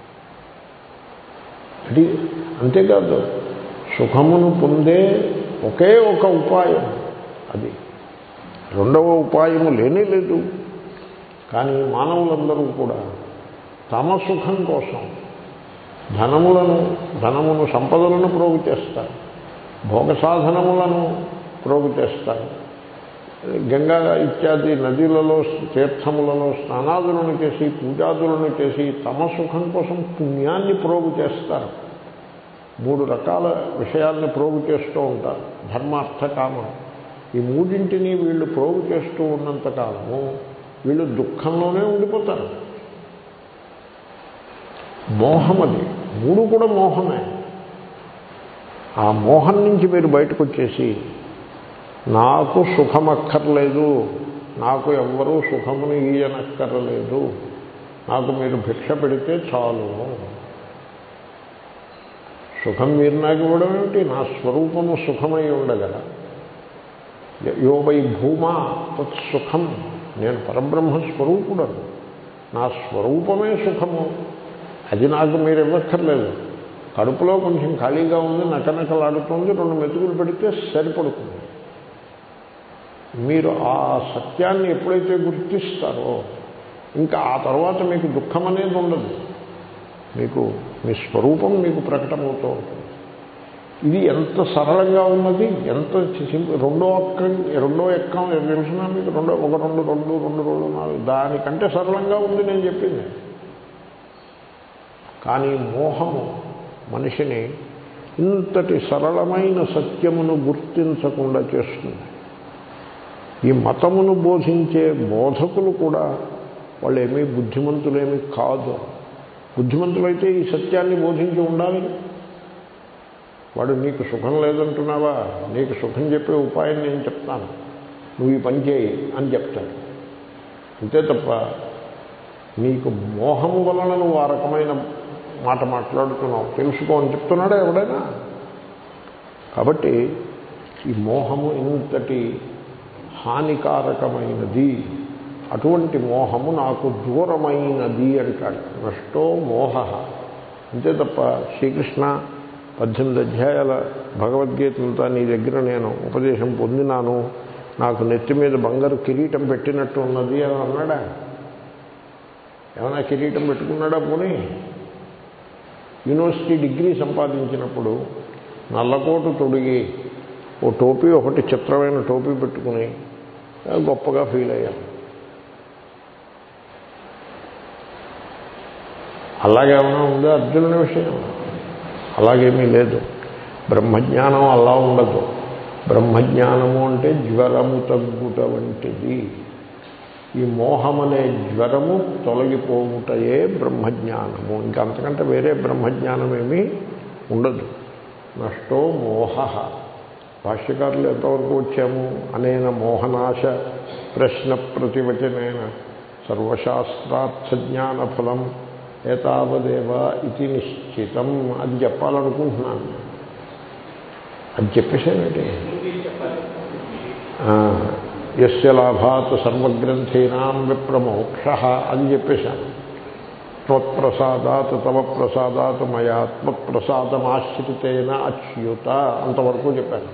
అది అంతేకాదు సుఖమును పొందే ఒకే ఒక ఉపాయం అది రెండవ ఉపాయము లేనే లేదు కానీ మానవులందరూ కూడా తమ సుఖం కోసం ధనములను ధనమును సంపదలను ప్రోగు చేస్తారు భోగ సాధనములను ప్రోగు చేస్తారు గంగా ఇత్యాది నదులలో తీర్థములలో స్నానాదులను చేసి పూజాదులను చేసి తమ సుఖం కోసం పుణ్యాన్ని ప్రోగు చేస్తారు మూడు రకాల విషయాల్ని ప్రోగు చేస్తూ ఉంటారు ధర్మార్థ కామం ఈ మూడింటిని వీళ్ళు ప్రోగు చేస్తూ ఉన్నంత కాలము వీళ్ళు దుఃఖంలోనే ఉండిపోతారు మోహం అది మూడు కూడా మోహమే ఆ మోహం నుంచి మీరు బయటకు వచ్చేసి నాకు సుఖం అక్కర్లేదు నాకు ఎవ్వరూ సుఖమును ఈయనక్కర్లేదు నాకు మీరు భిక్ష పెడితే చాలు సుఖం మీరు నాకు ఇవ్వడం ఏమిటి నా స్వరూపము సుఖమై ఉండగా యో వై భూమా తత్ సుఖం నేను పరబ్రహ్మ స్వరూపుడను నా స్వరూపమే సుఖము అది నాకు మీరు ఇవ్వక్కర్లేదు కడుపులో కొంచెం ఖాళీగా ఉంది నకనకలాడుతుంది రెండు మెతుకులు పెడితే సరిపడుతుంది మీరు ఆ సత్యాన్ని ఎప్పుడైతే గుర్తిస్తారో ఇంకా ఆ తర్వాత మీకు దుఃఖం అనేది ఉండదు మీకు మీ స్వరూపం మీకు ప్రకటమవుతూ ఉంటుంది ఇది ఎంత సరళంగా ఉన్నది ఎంత సింపుల్ రెండో అక్క రెండో ఎక్కం తెలిసిన మీకు రెండో ఒక రెండు రెండు రెండు రెండు నాలుగు దానికంటే సరళంగా ఉంది నేను చెప్పింది కానీ మోహము మనిషిని ఇంతటి సరళమైన సత్యమును గుర్తించకుండా చేస్తుంది ఈ మతమును బోధించే బోధకులు కూడా వాళ్ళు ఏమీ బుద్ధిమంతులేమీ కాదు బుద్ధిమంతులైతే ఈ సత్యాన్ని బోధించి ఉండాలి వాడు నీకు సుఖం లేదంటున్నావా నీకు సుఖం చెప్పే ఉపాయం నేను చెప్తాను నువ్వు ఈ పని చేయి అని చెప్తాడు అంతే తప్ప నీకు మోహము వలన నువ్వు ఆ రకమైన మాట మాట్లాడుతున్నావు తెలుసుకో అని చెప్తున్నాడా ఎవడైనా కాబట్టి ఈ మోహము ఇంతటి హానికారకమైనది అటువంటి మోహము నాకు దూరమైనది అంటాడు నష్టో మోహ అంతే తప్ప శ్రీకృష్ణ పద్దెనిమిది అధ్యాయాల భగవద్గీతంతా నీ దగ్గర నేను ఉపదేశం పొందినాను నాకు నెత్తి మీద బంగారు కిరీటం పెట్టినట్టు ఉన్నది అని అన్నాడా ఏమైనా కిరీటం పెట్టుకున్నాడా పోనీ యూనివర్సిటీ డిగ్రీ సంపాదించినప్పుడు నల్లకోటు తొడిగి ఓ టోపీ ఒకటి చిత్రమైన టోపీ పెట్టుకుని గొప్పగా ఫీల్ అయ్యాను అలాగేమైనా ఉందో అర్జునుని విషయం అలాగేమీ లేదు బ్రహ్మజ్ఞానం అలా ఉండదు బ్రహ్మజ్ఞానము అంటే జ్వరము తగ్గుట వంటిది ఈ మోహం అనే జ్వరము తొలగిపోవుటయే బ్రహ్మజ్ఞానము ఇంకా అంతకంటే వేరే బ్రహ్మజ్ఞానం ఏమీ ఉండదు నష్టో మోహ భాష్యకారులు ఎంతవరకు వచ్చాము అనేన మోహనాశ ప్రశ్న ప్రతివచనైన సర్వశాస్త్రార్థజ్ఞాన ఫలం ఏతావదేవ ఇది నిశ్చితం అది చెప్పాలనుకుంటున్నాను అది చెప్పేసానండి ఎస్య లాభాత్ సర్వగ్రంథీనాం విప్రమోక్ష అని చెప్పేశాను త్వత్ప్రసాదాత్ తవ ప్రసాదాత్ మయా త్వత్ప్రసాదమాశ్రితేన అచ్యుత అంతవరకు చెప్పాను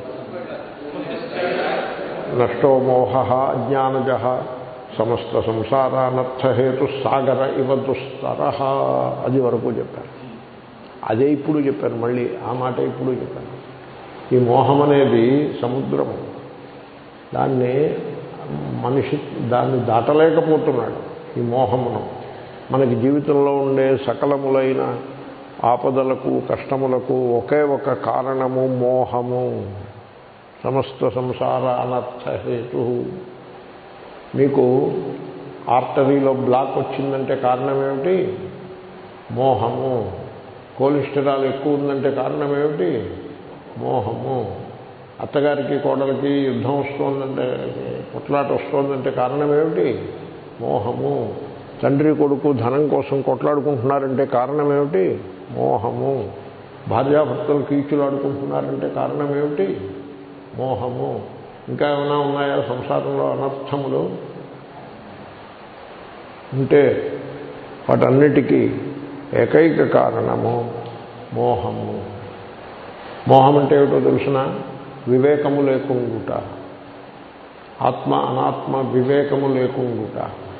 నష్టో మోహ అజ్ఞానజ సమస్త సంసారానర్థహేతు సాగర ఇవ దుస్తర అది వరకు చెప్పాను అదే ఇప్పుడు చెప్పాను మళ్ళీ ఆ మాట ఇప్పుడు చెప్పాను ఈ మోహం అనేది సముద్రము దాన్ని మనిషి దాన్ని దాటలేకపోతున్నాడు ఈ మోహమును మనకి జీవితంలో ఉండే సకలములైన ఆపదలకు కష్టములకు ఒకే ఒక కారణము మోహము సమస్త సంసార అనర్థహేతు మీకు ఆర్టరీలో బ్లాక్ వచ్చిందంటే కారణం ఏమిటి మోహము కొలెస్టరాల్ ఎక్కువ ఉందంటే కారణం ఏమిటి మోహము అత్తగారికి కోడలికి యుద్ధం వస్తుందంటే కొట్లాట వస్తుందంటే కారణం ఏమిటి మోహము తండ్రి కొడుకు ధనం కోసం కొట్లాడుకుంటున్నారంటే కారణం ఏమిటి మోహము భార్యాభర్తలు కీచులాడుకుంటున్నారంటే కారణం ఏమిటి మోహము ఇంకా ఏమైనా ఉన్నాయా సంసారంలో అనర్థములు ఉంటే వాటన్నిటికీ ఏకైక కారణము మోహము మోహం అంటే ఏమిటో తెలుసిన వివేకము లేకుండుట ఆత్మ అనాత్మ వివేకము లేకుండుట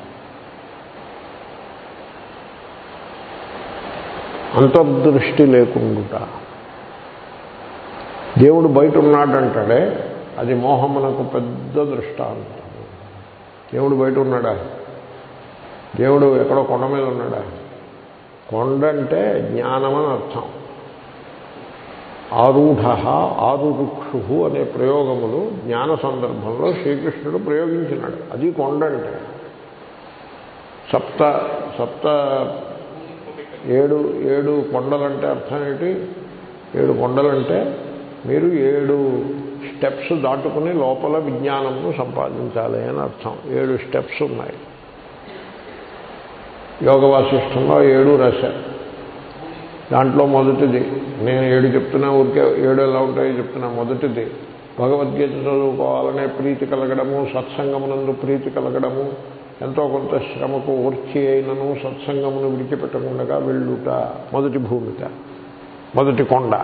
అంతర్దృష్టి లేకుండుట దేవుడు బయట ఉన్నాడంటాడే అది మోహమునకు పెద్ద దృష్టాంతం దేవుడు బయట ఉన్నాడా దేవుడు ఎక్కడో కొండ మీద ఉన్నాడా కొండ అంటే జ్ఞానం అని అర్థం ఆరూఢ ఆరురుక్షు అనే ప్రయోగములు జ్ఞాన సందర్భంలో శ్రీకృష్ణుడు ప్రయోగించినాడు అది కొండ అంటే సప్త సప్త ఏడు ఏడు కొండలంటే అర్థం ఏంటి ఏడు కొండలంటే మీరు ఏడు స్టెప్స్ దాటుకుని లోపల విజ్ఞానమును సంపాదించాలి అని అర్థం ఏడు స్టెప్స్ ఉన్నాయి యోగ వాసిష్టంలో ఏడు రాశారు దాంట్లో మొదటిది నేను ఏడు చెప్తున్నా ఊరికే ఏడు ఎలా ఉంటాయో చెప్తున్నా మొదటిది భగవద్గీత చదువుకోవాలనే ప్రీతి కలగడము సత్సంగమునందు ప్రీతి కలగడము ఎంతో కొంత శ్రమకు ఓర్చి అయినను సత్సంగమును విడిచిపెట్టకుండా వెళ్ళుట మొదటి భూమిక మొదటి కొండ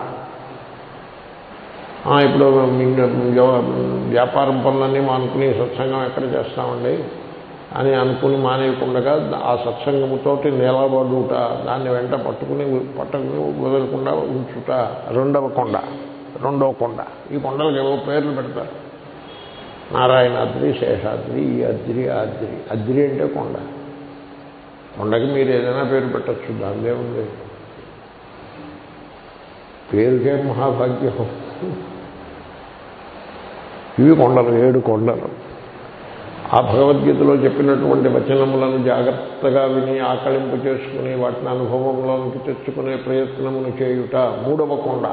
ఇప్పుడు వ్యాపారం పనులన్నీ మానుకుని సత్సంగం ఎక్కడ చేస్తామండి అని అనుకుని మానేయకుండా ఆ సత్సంగముతోటి నిలబడుట దాన్ని వెంట పట్టుకుని పట్టుకుని వదలకుండా ఉంచుట రెండవ కొండ రెండవ కొండ ఈ కొండలకు ఏవో పేర్లు పెడతారు నారాయణాద్రి శేషాద్రి ఈ అద్రి ఆద్రి అద్రి అంటే కొండ కొండకి మీరు ఏదైనా పేరు పెట్టచ్చు దానిదే ఉంది పేరుకే మహాభాగ్యం ఇవి కొండలు ఏడు కొండలు ఆ భగవద్గీతలో చెప్పినటువంటి వచనములను జాగ్రత్తగా విని ఆకలింపు చేసుకుని వాటిని అనుభవంలోనికి తెచ్చుకునే ప్రయత్నమును చేయుట మూడవ కొండ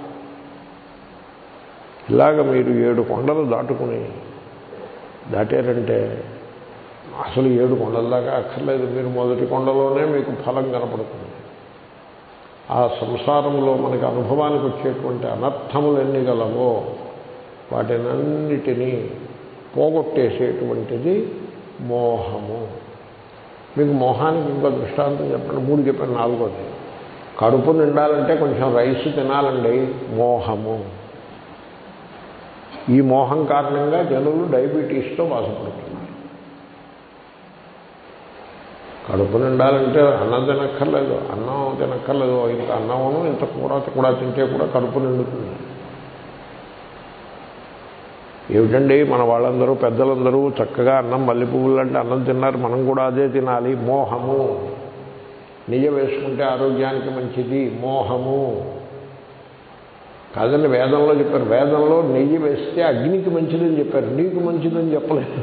ఇలాగ మీరు ఏడు కొండలు దాటుకుని దాటారంటే అసలు ఏడు కొండల దాకా అక్కర్లేదు మీరు మొదటి కొండలోనే మీకు ఫలం కనపడుతుంది ఆ సంసారంలో మనకి అనుభవానికి వచ్చేటువంటి అనర్థములు ఎన్ని గలవో వాటినన్నిటినీ పోగొట్టేసేటువంటిది మోహము మీకు మోహానికి ఇంకో దృష్టాంతం చెప్పండి మూడు చెప్పాను నాలుగోది కడుపు నిండాలంటే కొంచెం రైస్ తినాలండి మోహము ఈ మోహం కారణంగా జనులు డయాబెటీస్తో బాధపడుతున్నారు కడుపు నిండాలంటే అన్నం తినక్కర్లేదు అన్నం తినక్కర్లేదు ఇంత అన్నమును ఇంత కూర కూడా తింటే కూడా కడుపు నిండుతుంది ఏమిటండి మన వాళ్ళందరూ పెద్దలందరూ చక్కగా అన్నం మల్లె పువ్వులు అంటే అన్నం తిన్నారు మనం కూడా అదే తినాలి మోహము నిజ వేసుకుంటే ఆరోగ్యానికి మంచిది మోహము కాదండి వేదంలో చెప్పారు వేదంలో నెయ్యి వేస్తే అగ్నికి మంచిదని చెప్పారు నీకు మంచిదని చెప్పలేదు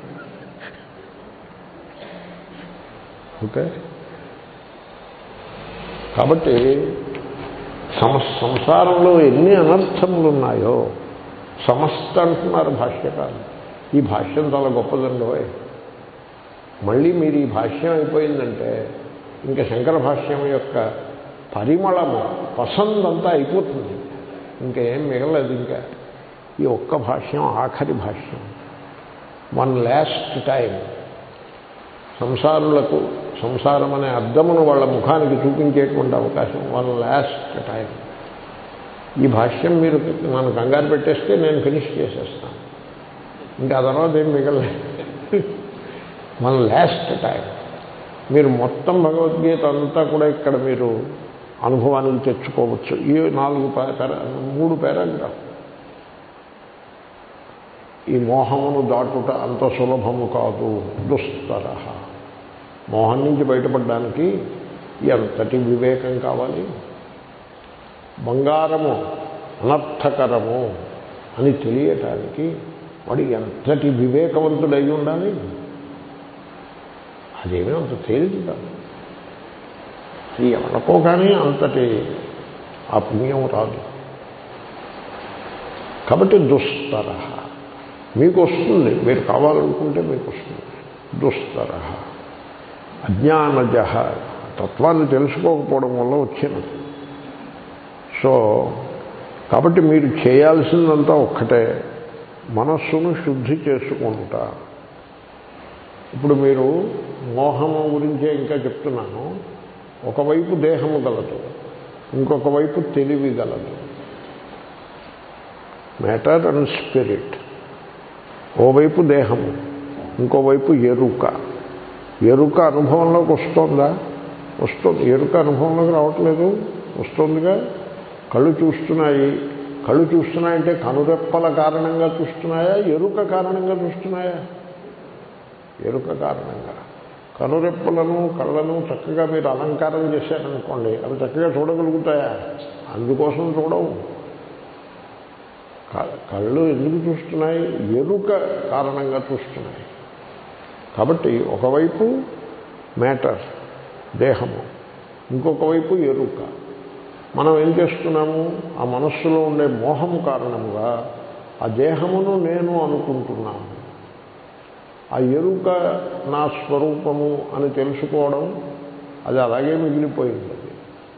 ఓకే కాబట్టి సంసారంలో ఎన్ని అనర్థములు ఉన్నాయో సమస్త అంటున్నారు భాష్యకాలు ఈ భాష్యం చాలా గొప్పదండి పోయి మళ్ళీ మీరు ఈ భాష్యం అయిపోయిందంటే ఇంకా శంకర భాష్యం యొక్క పరిమళము పసందంతా అయిపోతుంది ఇంకా ఏం మిగలదు ఇంకా ఈ ఒక్క భాష్యం ఆఖరి భాష్యం వన్ లాస్ట్ టైం సంసారులకు సంసారం అనే అద్దమును వాళ్ళ ముఖానికి చూపించేటువంటి అవకాశం వన్ లాస్ట్ టైం ఈ భాష్యం మీరు నన్ను కంగారు పెట్టేస్తే నేను ఫినిష్ చేసేస్తాను ఇంకా తర్వాత ఏం మిగలలేదు మన లాస్ట్ టైం మీరు మొత్తం భగవద్గీత అంతా కూడా ఇక్కడ మీరు అనుభవానికి తెచ్చుకోవచ్చు ఈ నాలుగు పేర మూడు పేరాగ్రాఫ్ ఈ మోహమును దాటుట అంత సులభము కాదు దుస్తర మోహం నుంచి బయటపడడానికి ఎంతటి వివేకం కావాలి బంగారము అనర్థకరము అని తెలియటానికి వాడు ఎంతటి వివేకవంతుడై ఉండాలి అదేమీ అంత తేలిక కాదు అది ఎవరికో కానీ అంతటి ఆ పుణ్యం రాదు కాబట్టి దుస్తర మీకు వస్తుంది మీరు కావాలనుకుంటే మీకు వస్తుంది దుస్తర అజ్ఞానజ తత్వాన్ని తెలుసుకోకపోవడం వల్ల వచ్చినది సో కాబట్టి మీరు చేయాల్సిందంతా ఒక్కటే మనస్సును శుద్ధి చేసుకుంటా ఇప్పుడు మీరు మోహము గురించే ఇంకా చెప్తున్నాను ఒకవైపు దేహము గలదు ఇంకొక వైపు తెలివి గలదు మ్యాటర్ అండ్ స్పిరిట్ ఓవైపు దేహము ఇంకోవైపు ఎరుక ఎరుక అనుభవంలోకి వస్తుందా వస్తుంది ఎరుక అనుభవంలోకి రావట్లేదు వస్తుందిగా కళ్ళు చూస్తున్నాయి కళ్ళు చూస్తున్నాయంటే కనురెప్పల కారణంగా చూస్తున్నాయా ఎరుక కారణంగా చూస్తున్నాయా ఎరుక కారణంగా కనురెప్పలను కళ్ళను చక్కగా మీరు అలంకారం చేశారనుకోండి అవి చక్కగా చూడగలుగుతాయా అందుకోసం చూడవు క- కళ్ళు ఎందుకు చూస్తున్నాయి ఎరుక కారణంగా చూస్తున్నాయి కాబట్టి ఒకవైపు మ్యాటర్ దేహము ఇంకొక వైపు ఎరుక మనం ఏం చేస్తున్నాము ఆ మనస్సులో ఉండే మోహము కారణముగా ఆ దేహమును నేను అనుకుంటున్నాను ఆ ఎరుక నా స్వరూపము అని తెలుసుకోవడం అది అలాగే మిగిలిపోయింది అది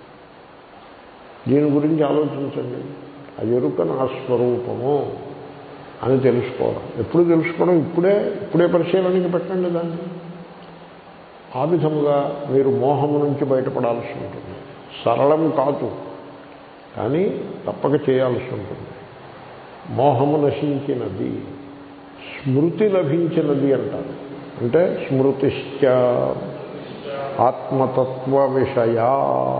దీని గురించి ఆలోచించండి ఆ ఎరుక నా స్వరూపము అని తెలుసుకోవడం ఎప్పుడు తెలుసుకోవడం ఇప్పుడే ఇప్పుడే పరిశీలనకి పెట్టండి దాన్ని ఆ విధముగా మీరు మోహము నుంచి బయటపడాల్సి ఉంటుంది సరళం కాదు కానీ తప్పక చేయాల్సి ఉంటుంది మోహము నశించినది స్మృతి లభించినది అంటారు అంటే స్మృతిశ్చ ఆత్మతత్వ విషయా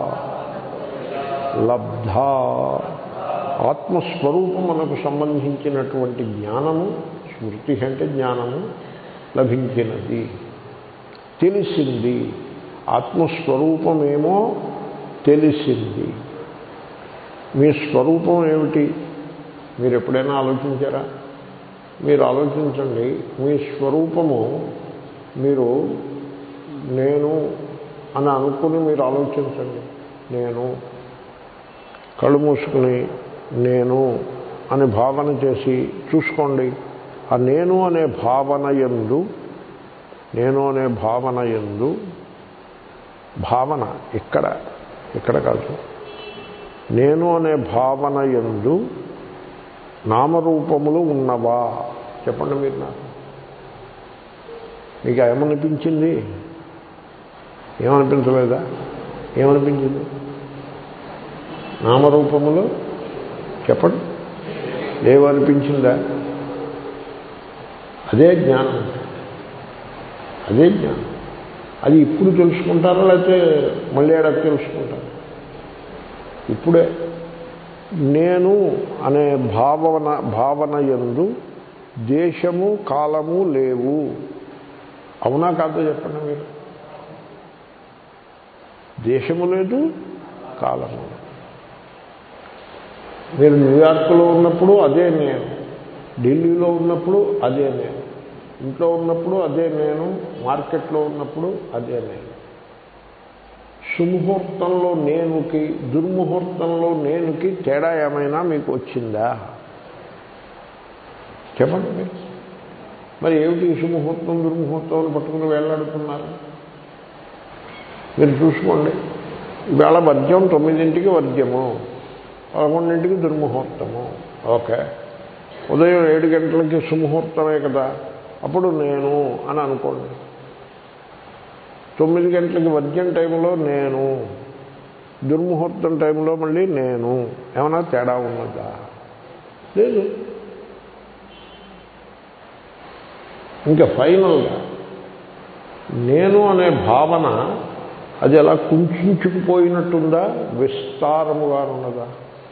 లబ్ధ ఆత్మస్వరూపం మనకు సంబంధించినటువంటి జ్ఞానము స్మృతి అంటే జ్ఞానము లభించినది తెలిసింది ఆత్మస్వరూపమేమో తెలిసింది మీ స్వరూపం ఏమిటి మీరు ఎప్పుడైనా ఆలోచించారా మీరు ఆలోచించండి మీ స్వరూపము మీరు నేను అని అనుకుని మీరు ఆలోచించండి నేను కళ్ళు మూసుకుని నేను అని భావన చేసి చూసుకోండి ఆ నేను అనే భావన ఎందు నేను అనే భావన ఎందు భావన ఇక్కడ ఇక్కడ కాదు నేను అనే భావన ఎందు నామరూపములు ఉన్నవా చెప్పండి మీరు నాకు మీకు ఏమనిపించింది ఏమనిపించలేదా ఏమనిపించింది నామరూపములు చెప్పండి లేవనిపించిందా అదే జ్ఞానం అదే జ్ఞానం అది ఇప్పుడు తెలుసుకుంటారా లేకపోతే మళ్ళీ ఏడాది తెలుసుకుంటారా ఇప్పుడే నేను అనే భావన భావన ఎందు దేశము కాలము లేవు అవునా కాదో చెప్పండి మీరు దేశము లేదు కాలము లేదు మీరు న్యూయార్క్లో ఉన్నప్పుడు అదే నేను ఢిల్లీలో ఉన్నప్పుడు అదే నేను ఇంట్లో ఉన్నప్పుడు అదే నేను మార్కెట్లో ఉన్నప్పుడు అదే నేను సుముహూర్తంలో నేనుకి దుర్ముహూర్తంలో నేనుకి తేడా ఏమైనా మీకు వచ్చిందా చెప్పండి మీరు మరి ఏమిటి ఈ సుముహూర్తం దుర్ముహూర్తం అని పట్టుకుని వేలాడుతున్నారు మీరు చూసుకోండి ఈవేళ వర్జ్యం తొమ్మిదింటికి వర్జ్యము పదకొండింటికి దుర్ముహూర్తము ఓకే ఉదయం ఏడు గంటలకి సుముహూర్తమే కదా అప్పుడు నేను అని అనుకోండి తొమ్మిది గంటలకి వర్జ్యం టైంలో నేను దుర్ముహూర్తం టైంలో మళ్ళీ నేను ఏమైనా తేడా ఉన్నదా లేదు ఇంకా ఫైనల్గా నేను అనే భావన అది ఎలా కుంచుకుపోయినట్టుందా విస్తారముగా ఉన్నదా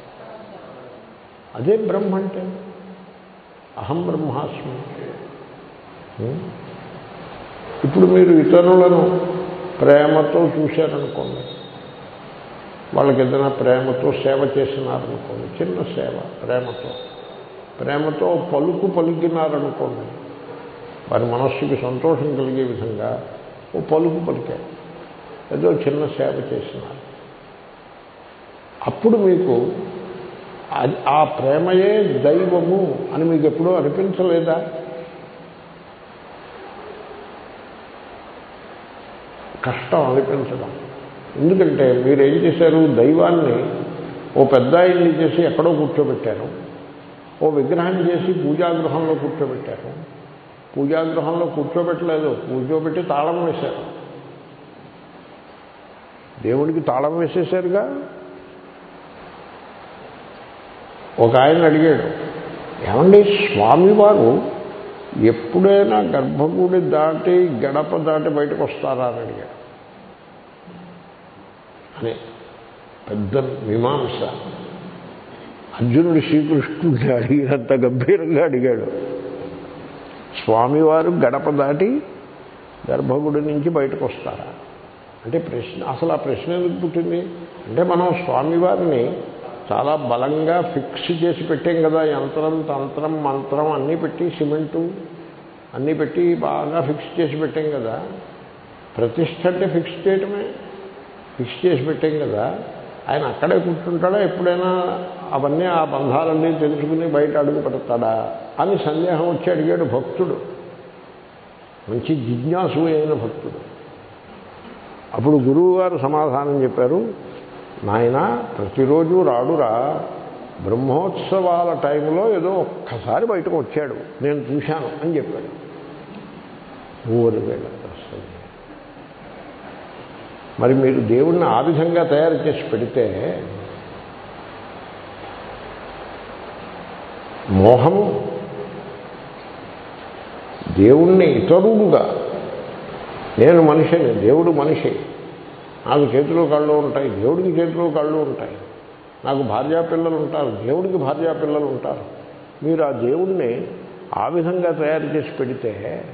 అదే బ్రహ్మ అంటే అహం బ్రహ్మాస్మి ఉం? ఇప్పుడు మీరు ఇతరులను ప్రేమతో చూశారనుకోండి వాళ్ళకి ఏదైనా ప్రేమతో సేవ చేసినారనుకోండి చిన్న సేవ ప్రేమతో ప్రేమతో పలుకు పలికినారనుకోండి వారి మనస్సుకి సంతోషం కలిగే విధంగా ఓ పలుకు పలికారు ఏదో చిన్న సేవ చేసినారు అప్పుడు మీకు అది ఆ ప్రేమయే దైవము అని మీకు ఎప్పుడూ అనిపించలేదా కష్టం అనిపించడం ఎందుకంటే మీరు ఏం చేశారు దైవాన్ని ఓ పెద్ద ఆయన్ని చేసి ఎక్కడో కూర్చోబెట్టారు ఓ విగ్రహం చేసి పూజాగృహంలో కూర్చోబెట్టారు పూజాగృహంలో కూర్చోబెట్టలేదు కూర్చోబెట్టి తాళం వేశారు దేవుడికి తాళం వేసేసారుగా ఒక ఆయన అడిగాడు ఏమండి స్వామివారు ఎప్పుడైనా గర్భగుడి దాటి గడప దాటి బయటకు వస్తారా అని అడిగాడు అని పెద్ద మీమాంస అర్జునుడు శ్రీకృష్ణుడిని అడిగినంత గంభీరంగా అడిగాడు స్వామివారు గడప దాటి గర్భగుడి నుంచి బయటకు వస్తారా అంటే ప్రశ్న అసలు ఆ ప్రశ్న ఎందుకు పుట్టింది అంటే మనం స్వామివారిని చాలా బలంగా ఫిక్స్ చేసి పెట్టాం కదా యంత్రం తంత్రం మంత్రం అన్నీ పెట్టి సిమెంటు అన్నీ పెట్టి బాగా ఫిక్స్ చేసి పెట్టాం కదా ప్రతిష్ట అంటే ఫిక్స్ చేయటమే ఫిక్స్ చేసి పెట్టాం కదా ఆయన అక్కడే కూర్చుంటాడా ఎప్పుడైనా అవన్నీ ఆ బంధాలన్నీ తెలుసుకుని బయట అడుగు పెడతాడా అని సందేహం వచ్చి అడిగాడు భక్తుడు మంచి జిజ్ఞాసు అయిన భక్తుడు అప్పుడు గురువు గారు సమాధానం చెప్పారు నాయన ప్రతిరోజు రాడురా బ్రహ్మోత్సవాల టైంలో ఏదో ఒక్కసారి బయటకు వచ్చాడు నేను చూశాను అని చెప్పాడు ఊరు వేళ అసలు మరి మీరు దేవుణ్ణి ఆ విధంగా తయారు చేసి పెడితే మోహము దేవుణ్ణి ఇతరుడుగా నేను మనిషిని దేవుడు మనిషి నాకు చేతిలో కళ్ళు ఉంటాయి దేవుడికి చేతిలో కళ్ళు ఉంటాయి నాకు భార్యా పిల్లలు ఉంటారు దేవుడికి భార్యా పిల్లలు ఉంటారు మీరు ఆ దేవుణ్ణి ఆ విధంగా తయారు చేసి పెడితే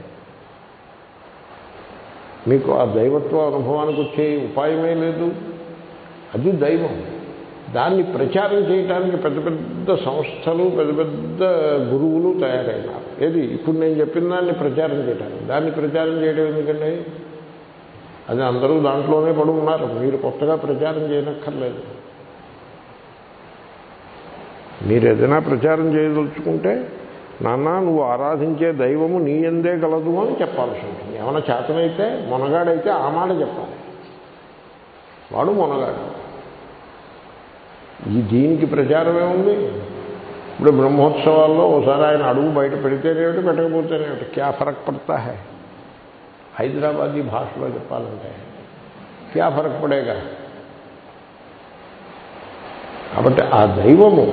మీకు ఆ దైవత్వ అనుభవానికి వచ్చే ఉపాయమే లేదు అది దైవం దాన్ని ప్రచారం చేయడానికి పెద్ద పెద్ద సంస్థలు పెద్ద పెద్ద గురువులు తయారైనారు ఏది ఇప్పుడు నేను చెప్పిన దాన్ని ప్రచారం చేయడానికి దాన్ని ప్రచారం చేయడం ఎందుకండి అది అందరూ దాంట్లోనే పడి ఉన్నారు మీరు కొత్తగా ప్రచారం చేయనక్కర్లేదు మీరు ఏదైనా ప్రచారం చేయదలుచుకుంటే నాన్న నువ్వు ఆరాధించే దైవము నీ ఎందే గలదు అని చెప్పాల్సి ఉంటుంది ఏమైనా చేతనైతే మొనగాడైతే ఆ మాట చెప్పాలి వాడు మొనగాడు ఈ దీనికి ప్రచారం ఏముంది ఇప్పుడు బ్రహ్మోత్సవాల్లో ఒకసారి ఆయన అడుగు బయట పెడితేనేమిటి పెట్టకపోతేనేమిటి క్యా ఫరక్ పడతా హై హైదరాబాదీ భాషలో చెప్పాలంటే క్యా ఫరక్ పడేగా కాబట్టి ఆ దైవము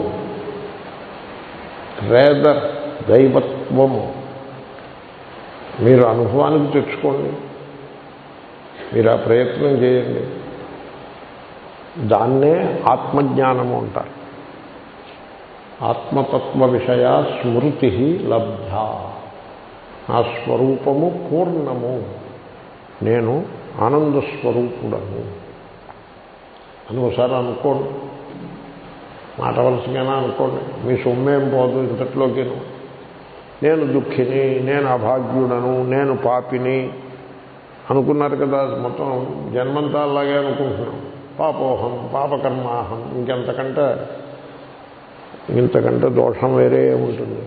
రేదర్ దైవత్వము మీరు అనుభవానికి తెచ్చుకోండి మీరు ఆ ప్రయత్నం చేయండి దాన్నే ఆత్మజ్ఞానము అంటారు ఆత్మతత్వ విషయ స్మృతి లబ్ధ నా స్వరూపము పూర్ణము నేను ఆనంద స్వరూపుడను అని ఒకసారి అనుకోండి మాట వలసగానే అనుకోండి మీ సొమ్మేం పోదు ఇంతట్లోకిను నేను దుఃఖిని నేను అభాగ్యుడను నేను పాపిని అనుకున్నారు కదా మొత్తం జన్మంతా అలాగే అనుకుంటున్నాం పాపోహం పాపకర్మాహం ఇంకెంతకంటే ఇంతకంటే దోషం వేరే ఉంటుంది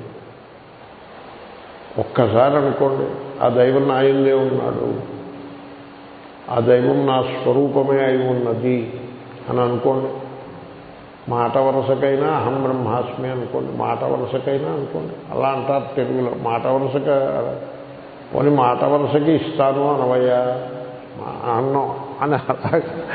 ఒక్కసారి అనుకోండి ఆ దైవం నా ఎందే ఉన్నాడు ఆ దైవం నా స్వరూపమే అయి ఉన్నది అని అనుకోండి మాట వరుసకైనా అహం బ్రహ్మాస్మి అనుకోండి మాట వరుసకైనా అనుకోండి అలా అంటారు తెలుగులో మాట వరుసక పోనీ మాట వరుసకి ఇస్తాను అనవయ్యా అన్నం అని అలా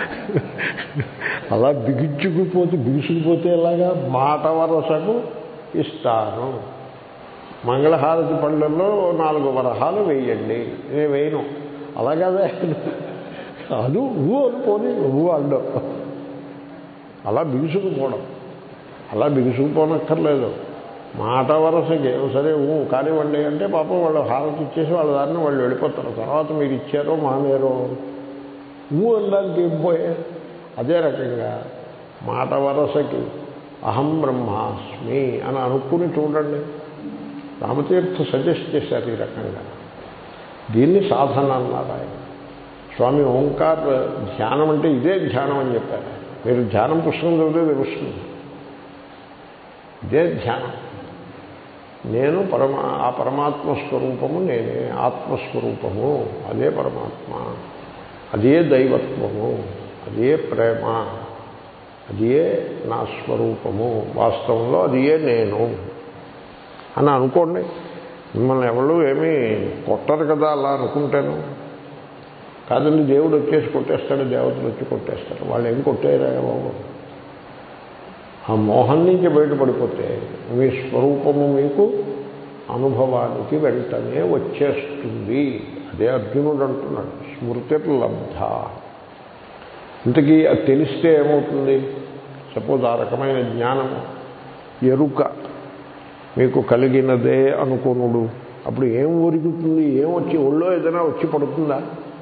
అలా బిగించుకుపోతే బిగుసుకుపోతే ఎలాగా మాట వరసకు ఇస్తాను మంగళహారతి పళ్ళల్లో నాలుగు వరహాలు వేయండి నేను వేయను అలాగదే అది ఊ అనుకోని ఊ అండం అలా బిగుసుకుపోవడం అలా బిగుసుకుపోనక్కర్లేదు మాట వరసకి సరే ఊ కానివ్వండి అంటే పాపం వాళ్ళు హారతి ఇచ్చేసి వాళ్ళ దారిని వాళ్ళు వెళ్ళిపోతారు తర్వాత మీరు ఇచ్చారో మానేరో ఊ అనడానికి ఏం పోయే అదే రకంగా మాట వరసకి అహం బ్రహ్మాస్మి అని అనుకుని చూడండి రామతీర్థ సజెస్ట్ చేశారు ఈ రకంగా దీన్ని సాధన అన్నారు ఆయన స్వామి ఓంకార్ ధ్యానం అంటే ఇదే ధ్యానం అని చెప్పారు మీరు ధ్యానం పుస్తకం చదివితే తెలుస్తుంది ఇదే ధ్యానం నేను పరమా ఆ పరమాత్మ స్వరూపము నేనే ఆత్మస్వరూపము అదే పరమాత్మ అదే దైవత్వము అదే ప్రేమ అదే నా స్వరూపము వాస్తవంలో అదే నేను అని అనుకోండి మిమ్మల్ని ఎవరు ఏమీ కొట్టరు కదా అలా అనుకుంటాను కాదండి దేవుడు వచ్చేసి కొట్టేస్తాడు దేవతలు వచ్చి కొట్టేస్తారు వాళ్ళు ఏం కొట్టేరా బాబు ఆ మోహం నుంచి బయటపడిపోతే మీ స్వరూపము మీకు అనుభవానికి వెంటనే వచ్చేస్తుంది అదే అర్జునుడు అంటున్నాడు స్మృతి లబ్ధ ఇంతకీ అది తెలిస్తే ఏమవుతుంది సపోజ్ ఆ రకమైన జ్ఞానము ఎరుక మీకు కలిగినదే అనుకోనుడు అప్పుడు ఏం ఒరుగుతుంది ఏం వచ్చి ఒళ్ళో ఏదైనా వచ్చి పడుతుందా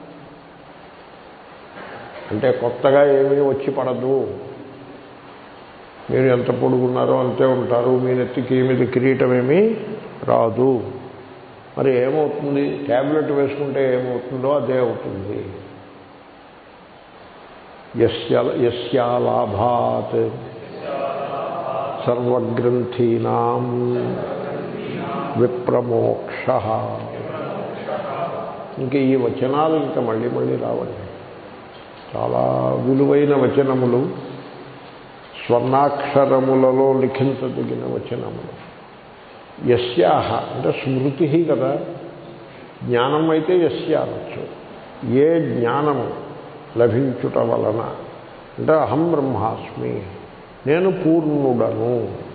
అంటే కొత్తగా ఏమీ వచ్చి పడదు మీరు ఎంత పొడుగున్నారో అంతే ఉంటారు మీ నెత్తికి మీద కిరీటం ఏమీ రాదు మరి ఏమవుతుంది ట్యాబ్లెట్ వేసుకుంటే ఏమవుతుందో అదే అవుతుంది యస్య యస్యాలాభాత్ సర్వగ్రంథీనాం విప్రమోక్ష ఇంకా ఈ వచనాలు ఇంకా మళ్ళీ మళ్ళీ రావండి చాలా విలువైన వచనములు స్వర్ణాక్షరములలో లిఖించదగిన వచనములు యస్యాహ అంటే స్మృతి కదా జ్ఞానం అయితే యస్య అనొచ్చు ఏ జ్ఞానము లభించుట వలన అంటే అహం బ్రహ్మాస్మి నేను పూర్ణుడను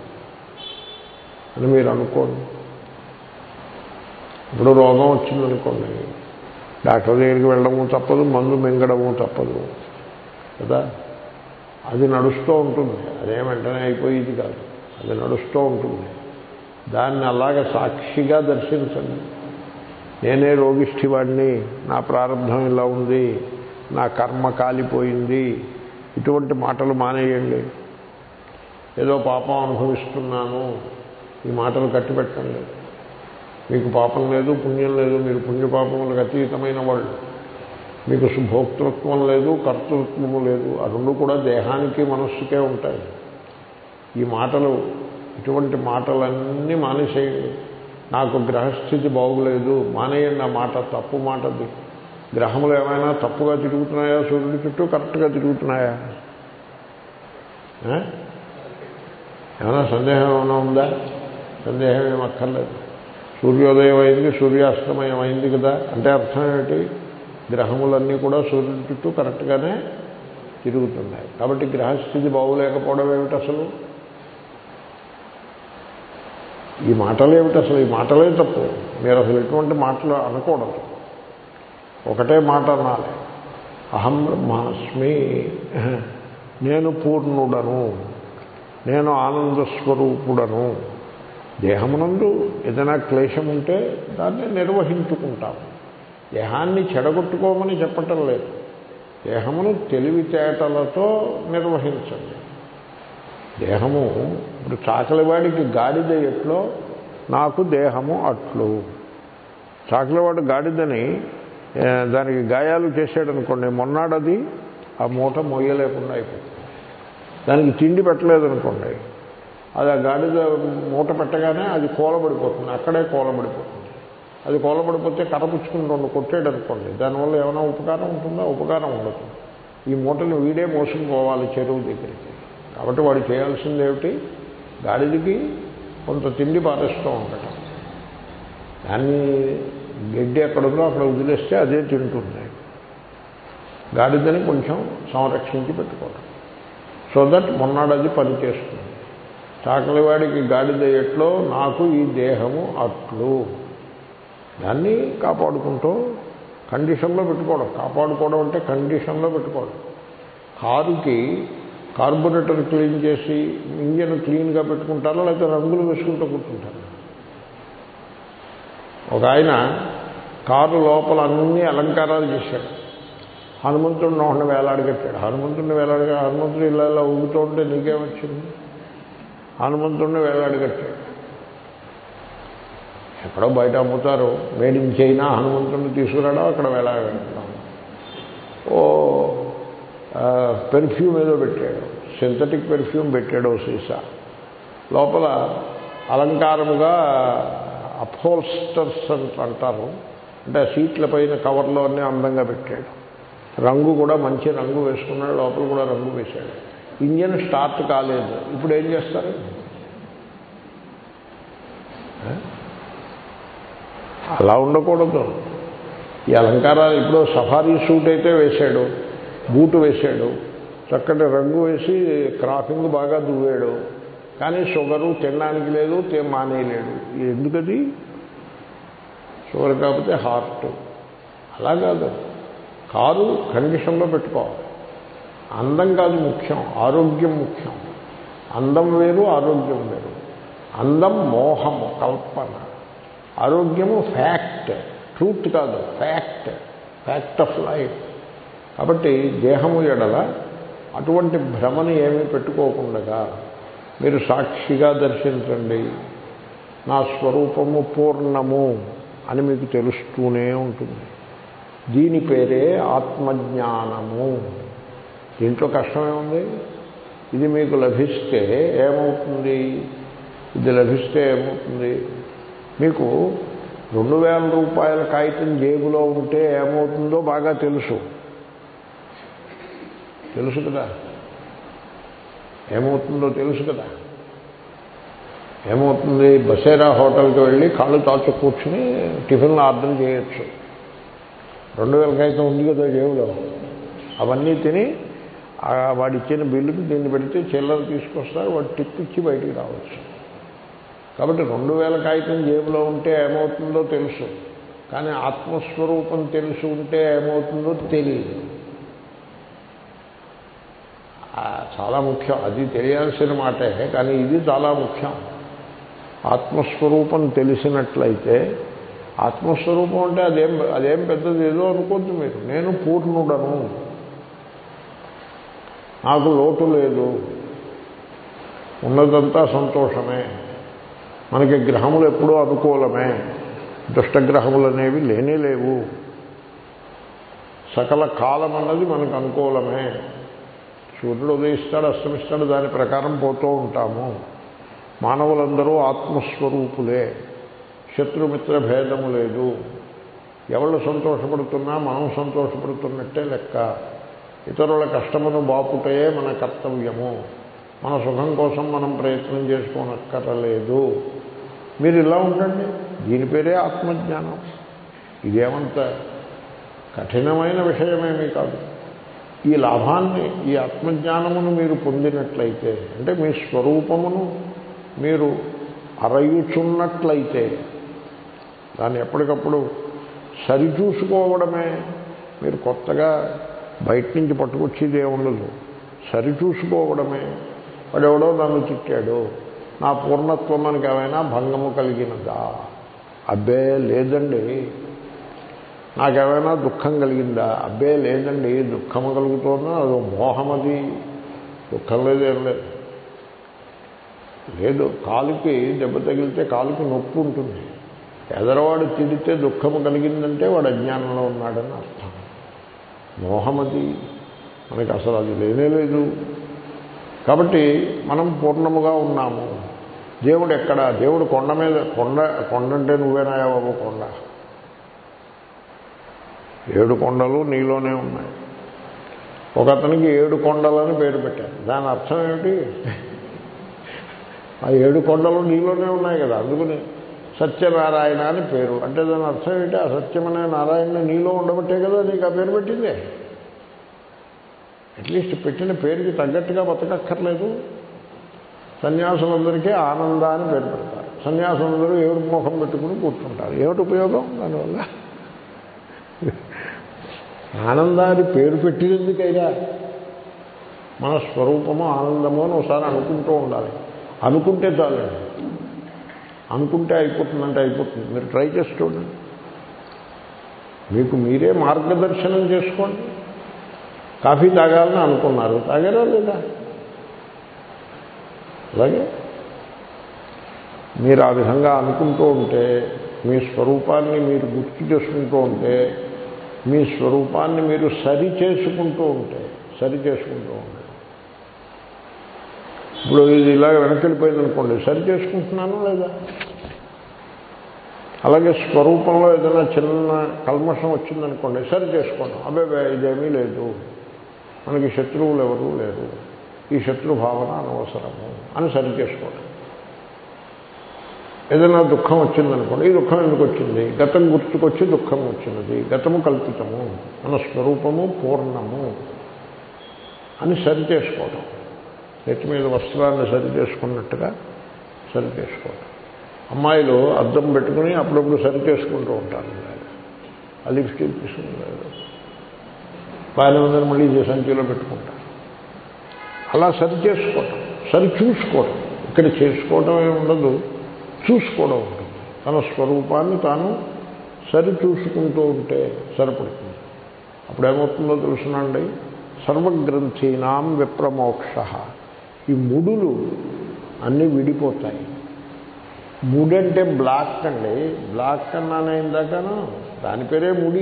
అని మీరు అనుకోండి ఇప్పుడు రోగం వచ్చిందనుకోండి డాక్టర్ దగ్గరికి వెళ్ళడము తప్పదు మందు మింగడము తప్పదు కదా అది నడుస్తూ ఉంటుంది అదేం వెంటనే అయిపోయేది కాదు అది నడుస్తూ ఉంటుంది దాన్ని అలాగే సాక్షిగా దర్శించండి నేనే రోగిష్ఠివాడిని నా ప్రారంభం ఇలా ఉంది నా కర్మ కాలిపోయింది ఇటువంటి మాటలు మానేయండి ఏదో పాపం అనుభవిస్తున్నాను ఈ మాటలు కట్టిపెట్టండి మీకు పాపం లేదు పుణ్యం లేదు మీరు పుణ్యపాపములకు అతీతమైన వాళ్ళు మీకు భోక్తృత్వం లేదు కర్తృత్వము లేదు ఆ రెండు కూడా దేహానికి మనస్సుకే ఉంటాయి ఈ మాటలు ఇటువంటి మాటలన్నీ మానేసేయండి నాకు గ్రహస్థితి బాగులేదు మానేయండి ఆ మాట తప్పు మాటది గ్రహములు ఏమైనా తప్పుగా తిరుగుతున్నాయా సూర్యుడి చుట్టూ కరెక్ట్గా తిరుగుతున్నాయా ఆ? ఏమైనా సందేహం ఏమైనా ఉందా సందేహం ఏం అక్కర్లేదు సూర్యోదయం అయింది సూర్యాస్తమయం అయింది కదా అంటే అర్థం ఏమిటి గ్రహములన్నీ కూడా సూర్యుడి చుట్టూ కరెక్ట్గానే తిరుగుతున్నాయి కాబట్టి గ్రహస్థితి బాగులేకపోవడం ఏమిటి అసలు ఈ మాటలు ఏమిటి అసలు ఈ మాటలే తప్పు మీరు అసలు ఎటువంటి మాటలు అనకూడదు ఒకటే మాట అనాలి అహం బ్రహ్మాస్మి నేను పూర్ణుడను నేను ఆనంద స్వరూపుడను దేహమునందు ఏదైనా క్లేశం ఉంటే దాన్ని నిర్వహించుకుంటాము దేహాన్ని చెడగొట్టుకోమని చెప్పటం లేదు దేహమును తెలివితేటలతో నిర్వహించండి దేహము ఇప్పుడు చాకలివాడికి గాడిద ఎట్లో నాకు దేహము అట్లు చాకలివాడు గాడిదని ఆ, దానికి గాయాలు చేసాడనుకోండి మొన్నాడది ఆ మూట మొయ్యలేకుండా అయిపోతుంది దానికి తిండి పెట్టలేదనుకోండి అది ఆ గాడిద మూట పెట్టగానే అది కూలబడిపోతుంది అక్కడే కూలబడిపోతుంది అది కూలబడిపోతే కరపుచ్చుకుని రెండు కొట్టాడు అనుకోండి దానివల్ల ఏమైనా ఉపకారం ఉంటుందా ఉపకారం ఉండదు ఈ మూటను వీడే మోసుకు పోవాలి చెరువు దగ్గరికి కాబట్టి వాడు చేయాల్సింది ఏమిటి గాడిదకి కొంత తిండి పారేస్తూ ఉండటం దాన్ని గడ్డి ఎక్కడుందో అక్కడ వదిలేస్తే అదే తింటుంది గాడిదని కొంచెం సంరక్షించి పెట్టుకోవడం సో దట్ మొన్నాడు అది పనిచేస్తుంది చాకలివాడికి గాడిద ఎట్లో నాకు ఈ దేహము అట్లు దాన్ని కాపాడుకుంటూ కండిషన్లో పెట్టుకోవడం కాపాడుకోవడం అంటే కండిషన్లో పెట్టుకోవడం కారుకి కార్బొరేటర్ క్లీన్ చేసి ఇంజన్ క్లీన్గా పెట్టుకుంటారా లేకపోతే రంగులు వేసుకుంటూ కూర్చుంటారు ఒక ఆయన కారు లోపల అన్ని అలంకారాలు చేశాడు హనుమంతుడిని నోహన వేలాడగట్టాడు హనుమంతుడిని వేలాడగా హనుమంతుడు ఇలా ఇలా ఊగుతూ ఉంటే నీకేమొచ్చింది హనుమంతుడిని వేలాడగట్టాడు ఎక్కడో బయట అమ్ముతారు మేడ్ ఇన్ చైనా హనుమంతుడిని తీసుకురావడం అక్కడ వేలాడగట్టడం ఓ పెర్ఫ్యూమ్ ఏదో పెట్టాడు సింథటిక్ పెర్ఫ్యూమ్ పెట్టాడు ఓ సీసా లోపల అలంకారముగా అప్హోల్స్టర్స్ అని అంటారు అంటే సీట్ల పైన కవర్లో అన్నీ అందంగా పెట్టాడు రంగు కూడా మంచి రంగు వేసుకున్నాడు లోపల కూడా రంగు వేశాడు ఇంజన్ స్టార్ట్ కాలేదు ఇప్పుడు ఏం చేస్తారు ఆ? అలా ఉండకూడదు ఈ అలంకారాలు ఇప్పుడు సఫారీ సూట్ అయితే వేశాడు బూటు వేశాడు చక్కటి రంగు వేసి క్రాఫింగ్ బాగా దువ్వాడు కానీ షుగరు తినడానికి లేదు తే మానేయలేడు ఎందుకది షుగర్ కాకపోతే హార్ట్ అలా కాదు కారు కండిషన్లో పెట్టుకోవాలి అందం కాదు ముఖ్యం ఆరోగ్యం ముఖ్యం అందం వేరు ఆరోగ్యం వేరు అందం మోహము కల్పన ఆరోగ్యము ఫ్యాక్ట్ ట్రూత్ కాదు ఫ్యాక్ట్ ఫ్యాక్ట్ ఆఫ్ లైఫ్ కాబట్టి దేహము ఎడల అటువంటి భ్రమని ఏమీ పెట్టుకోకుండా మీరు సాక్షిగా దర్శించండి నా స్వరూపము పూర్ణము అని మీకు తెలుస్తూనే ఉంటుంది దీని పేరే ఆత్మజ్ఞానము దీంట్లో కష్టమేముంది ఇది మీకు లభిస్తే ఏమవుతుంది ఇది లభిస్తే ఏమవుతుంది మీకు రెండు వేల రూపాయల కాగితం జేబులో ఉంటే ఏమవుతుందో బాగా తెలుసు తెలుసు కదా ఏమవుతుందో తెలుసు కదా ఏమవుతుంది బసేరా హోటల్కి వెళ్ళి కాళ్ళు తాచు కూర్చుని టిఫిన్లు ఆర్డర్ చేయొచ్చు రెండు వేల కాగితం ఉంది కదా జేబులో అవన్నీ తిని ఆ వాడు ఇచ్చిన బిల్లుకి దీన్ని పెడితే చిల్లర తీసుకొస్తారు వాడు టిప్ ఇచ్చి బయటికి రావచ్చు కాబట్టి రెండు వేల కాగితం జేబులో ఉంటే ఏమవుతుందో తెలుసు కానీ ఆత్మస్వరూపం తెలిసి ఉంటే ఏమవుతుందో తెలియదు ఆ, చాలా ముఖ్యం అది తెలియాల్సిన మాటే కానీ ఇది చాలా ముఖ్యం ఆత్మస్వరూపం తెలిసినట్లయితే ఆత్మస్వరూపం అంటే అదేం అదేం పెద్దది ఏదో అనుకోద్దు మీరు నేను పూర్ణుడను నాకు లోటు లేదు ఉన్నదంతా సంతోషమే మనకి గ్రహములు ఎప్పుడూ అనుకూలమే దుష్టగ్రహములు అనేవి లేనే లేవు సకల కాలం అన్నది మనకు అనుకూలమే సూర్యుడు ఉదయిస్తాడు అస్తమిస్తాడు దాని ప్రకారం పోతూ ఉంటాము మానవులందరూ ఆత్మస్వరూపులే శత్రుమిత్ర భేదము లేదు ఎవళ్ళు సంతోషపడుతున్నా మనం సంతోషపడుతున్నట్టే లెక్క ఇతరుల కష్టమును బాపుటయే మన కర్తవ్యము మన సుఖం కోసం మనం ప్రయత్నం చేసుకోనక్కర్లేదు మీరు ఇలా ఉండండి దీని పేరే ఆత్మజ్ఞానం ఇదేమంత కఠినమైన విషయమేమీ కాదు ఈ లాభాన్ని ఈ ఆత్మజ్ఞానమును మీరు పొందినట్లయితే అంటే మీ స్వరూపమును మీరు అరయుచున్నట్లయితే దాన్ని ఎప్పటికప్పుడు సరిచూసుకోవడమే మీరు కొత్తగా బయట నుంచి పట్టుకొచ్చేదే ఉండదు సరిచూసుకోవడమే వాడెవడో నన్ను తిట్టాడు నా పూర్ణత్వం మనకి ఏమైనా భంగము కలిగినదా అబ్బే లేదండి నాకేమైనా దుఃఖం కలిగిందా అబ్బే లేదండి దుఃఖము కలుగుతుందో అదో మోహం అది దుఃఖం లేదు ఏం లేదు లేదు కాలుకి దెబ్బ తగిలితే కాలుకి నొప్పి ఉంటుంది ఎదరవాడు తిడితే దుఃఖము కలిగిందంటే వాడు అజ్ఞానంలో ఉన్నాడని అర్థం మోహమది మనకి అసలు అది లేనే లేదు కాబట్టి మనం పూర్ణముగా ఉన్నాము దేవుడు ఎక్కడ దేవుడు కొండ మీద కొండ కొండ అంటే నువ్వేనాయా బాబు కొండ ఏడు కొండలు నీలోనే ఉన్నాయి ఒక అతనికి ఏడు కొండలని పేరు పెట్టారు దాని అర్థం ఏమిటి ఆ ఏడు కొండలు నీలోనే ఉన్నాయి కదా అందుకని సత్యనారాయణ అని పేరు అంటే దాని అర్థం ఏంటి ఆ సత్యమనే నారాయణ నీలో ఉండబట్టే కదా నీకు ఆ పేరు పెట్టిందే అట్లీస్ట్ పెట్టిన పేరుకి తగ్గట్టుగా బతకక్కర్లేదు సన్యాసులందరికీ ఆనంద అని పేరు పెడతారు సన్యాసులందరూ ఏడు ముఖం పెట్టుకుని కూర్చుంటారు ఏమిటి ఉపయోగం దానివల్ల ఆనందాన్ని పేరు పెట్టినందుకైనా మన స్వరూపము ఆనందము అని ఒకసారి అనుకుంటూ ఉండాలి అనుకుంటే చాలండి అనుకుంటే అయిపోతుందంటే అయిపోతుంది మీరు ట్రై చేసి చూడండి మీకు మీరే మార్గదర్శనం చేసుకోండి కాఫీ తాగాలని అనుకున్నారు తాగారా లేదా అలాగే మీరు ఆ విధంగా అనుకుంటూ ఉంటే మీ స్వరూపాన్ని మీరు గుర్తు చేసుకుంటూ ఉంటే మీ స్వరూపాన్ని మీరు సరి చేసుకుంటూ ఉంటే సరి చేసుకుంటూ ఉంటే ఇప్పుడు ఇది ఇలాగ వెనక్కి వెళ్ళిపోయింది అనుకోండి సరి చేసుకుంటున్నాను లేదా అలాగే స్వరూపంలో ఏదైనా చిన్న కల్మషం వచ్చిందనుకోండి సరి చేసుకోండి అబ్బాయి ఇదేమీ లేదు మనకి శత్రువులు ఎవరూ లేరు ఈ శత్రు భావన అనవసరము అని సరి చేసుకోండి ఏదైనా దుఃఖం వచ్చిందనుకోండి ఈ దుఃఖం ఎందుకు వచ్చింది గతం గుర్తుకొచ్చి దుఃఖం వచ్చినది గతము కల్పితము మన స్వరూపము పూర్ణము అని సరి చేసుకోవటం నెత్తి మీద వస్త్రాన్ని సరి చేసుకున్నట్టుగా సరి చేసుకోవటం అమ్మాయిలు అద్దం పెట్టుకుని అప్పుడప్పుడు సరి చేసుకుంటూ ఉంటారు ఆ లిప్స్టిక్ తీసుకుంటారు బాగానే ఉందని మళ్ళీ ఈ సంచిలో పెట్టుకుంటారు అలా సరి చేసుకోవటం సరి చూసుకోవటం ఇక్కడ చేసుకోవటం ఏమి ఉండదు చూసుకోవడం ఉంటుంది తన స్వరూపాన్ని తాను సరి చూసుకుంటూ ఉంటే సరిపడుతుంది అప్పుడు ఏమవుతుందో తెలుసునండి సర్వగ్రంథీనాం విప్రమోక్ష ఈ ముడులు అన్నీ విడిపోతాయి ముడి అంటే బ్లాక్ అండి బ్లాక్ అన్నానే ఇందాకను దాని పేరే ముడి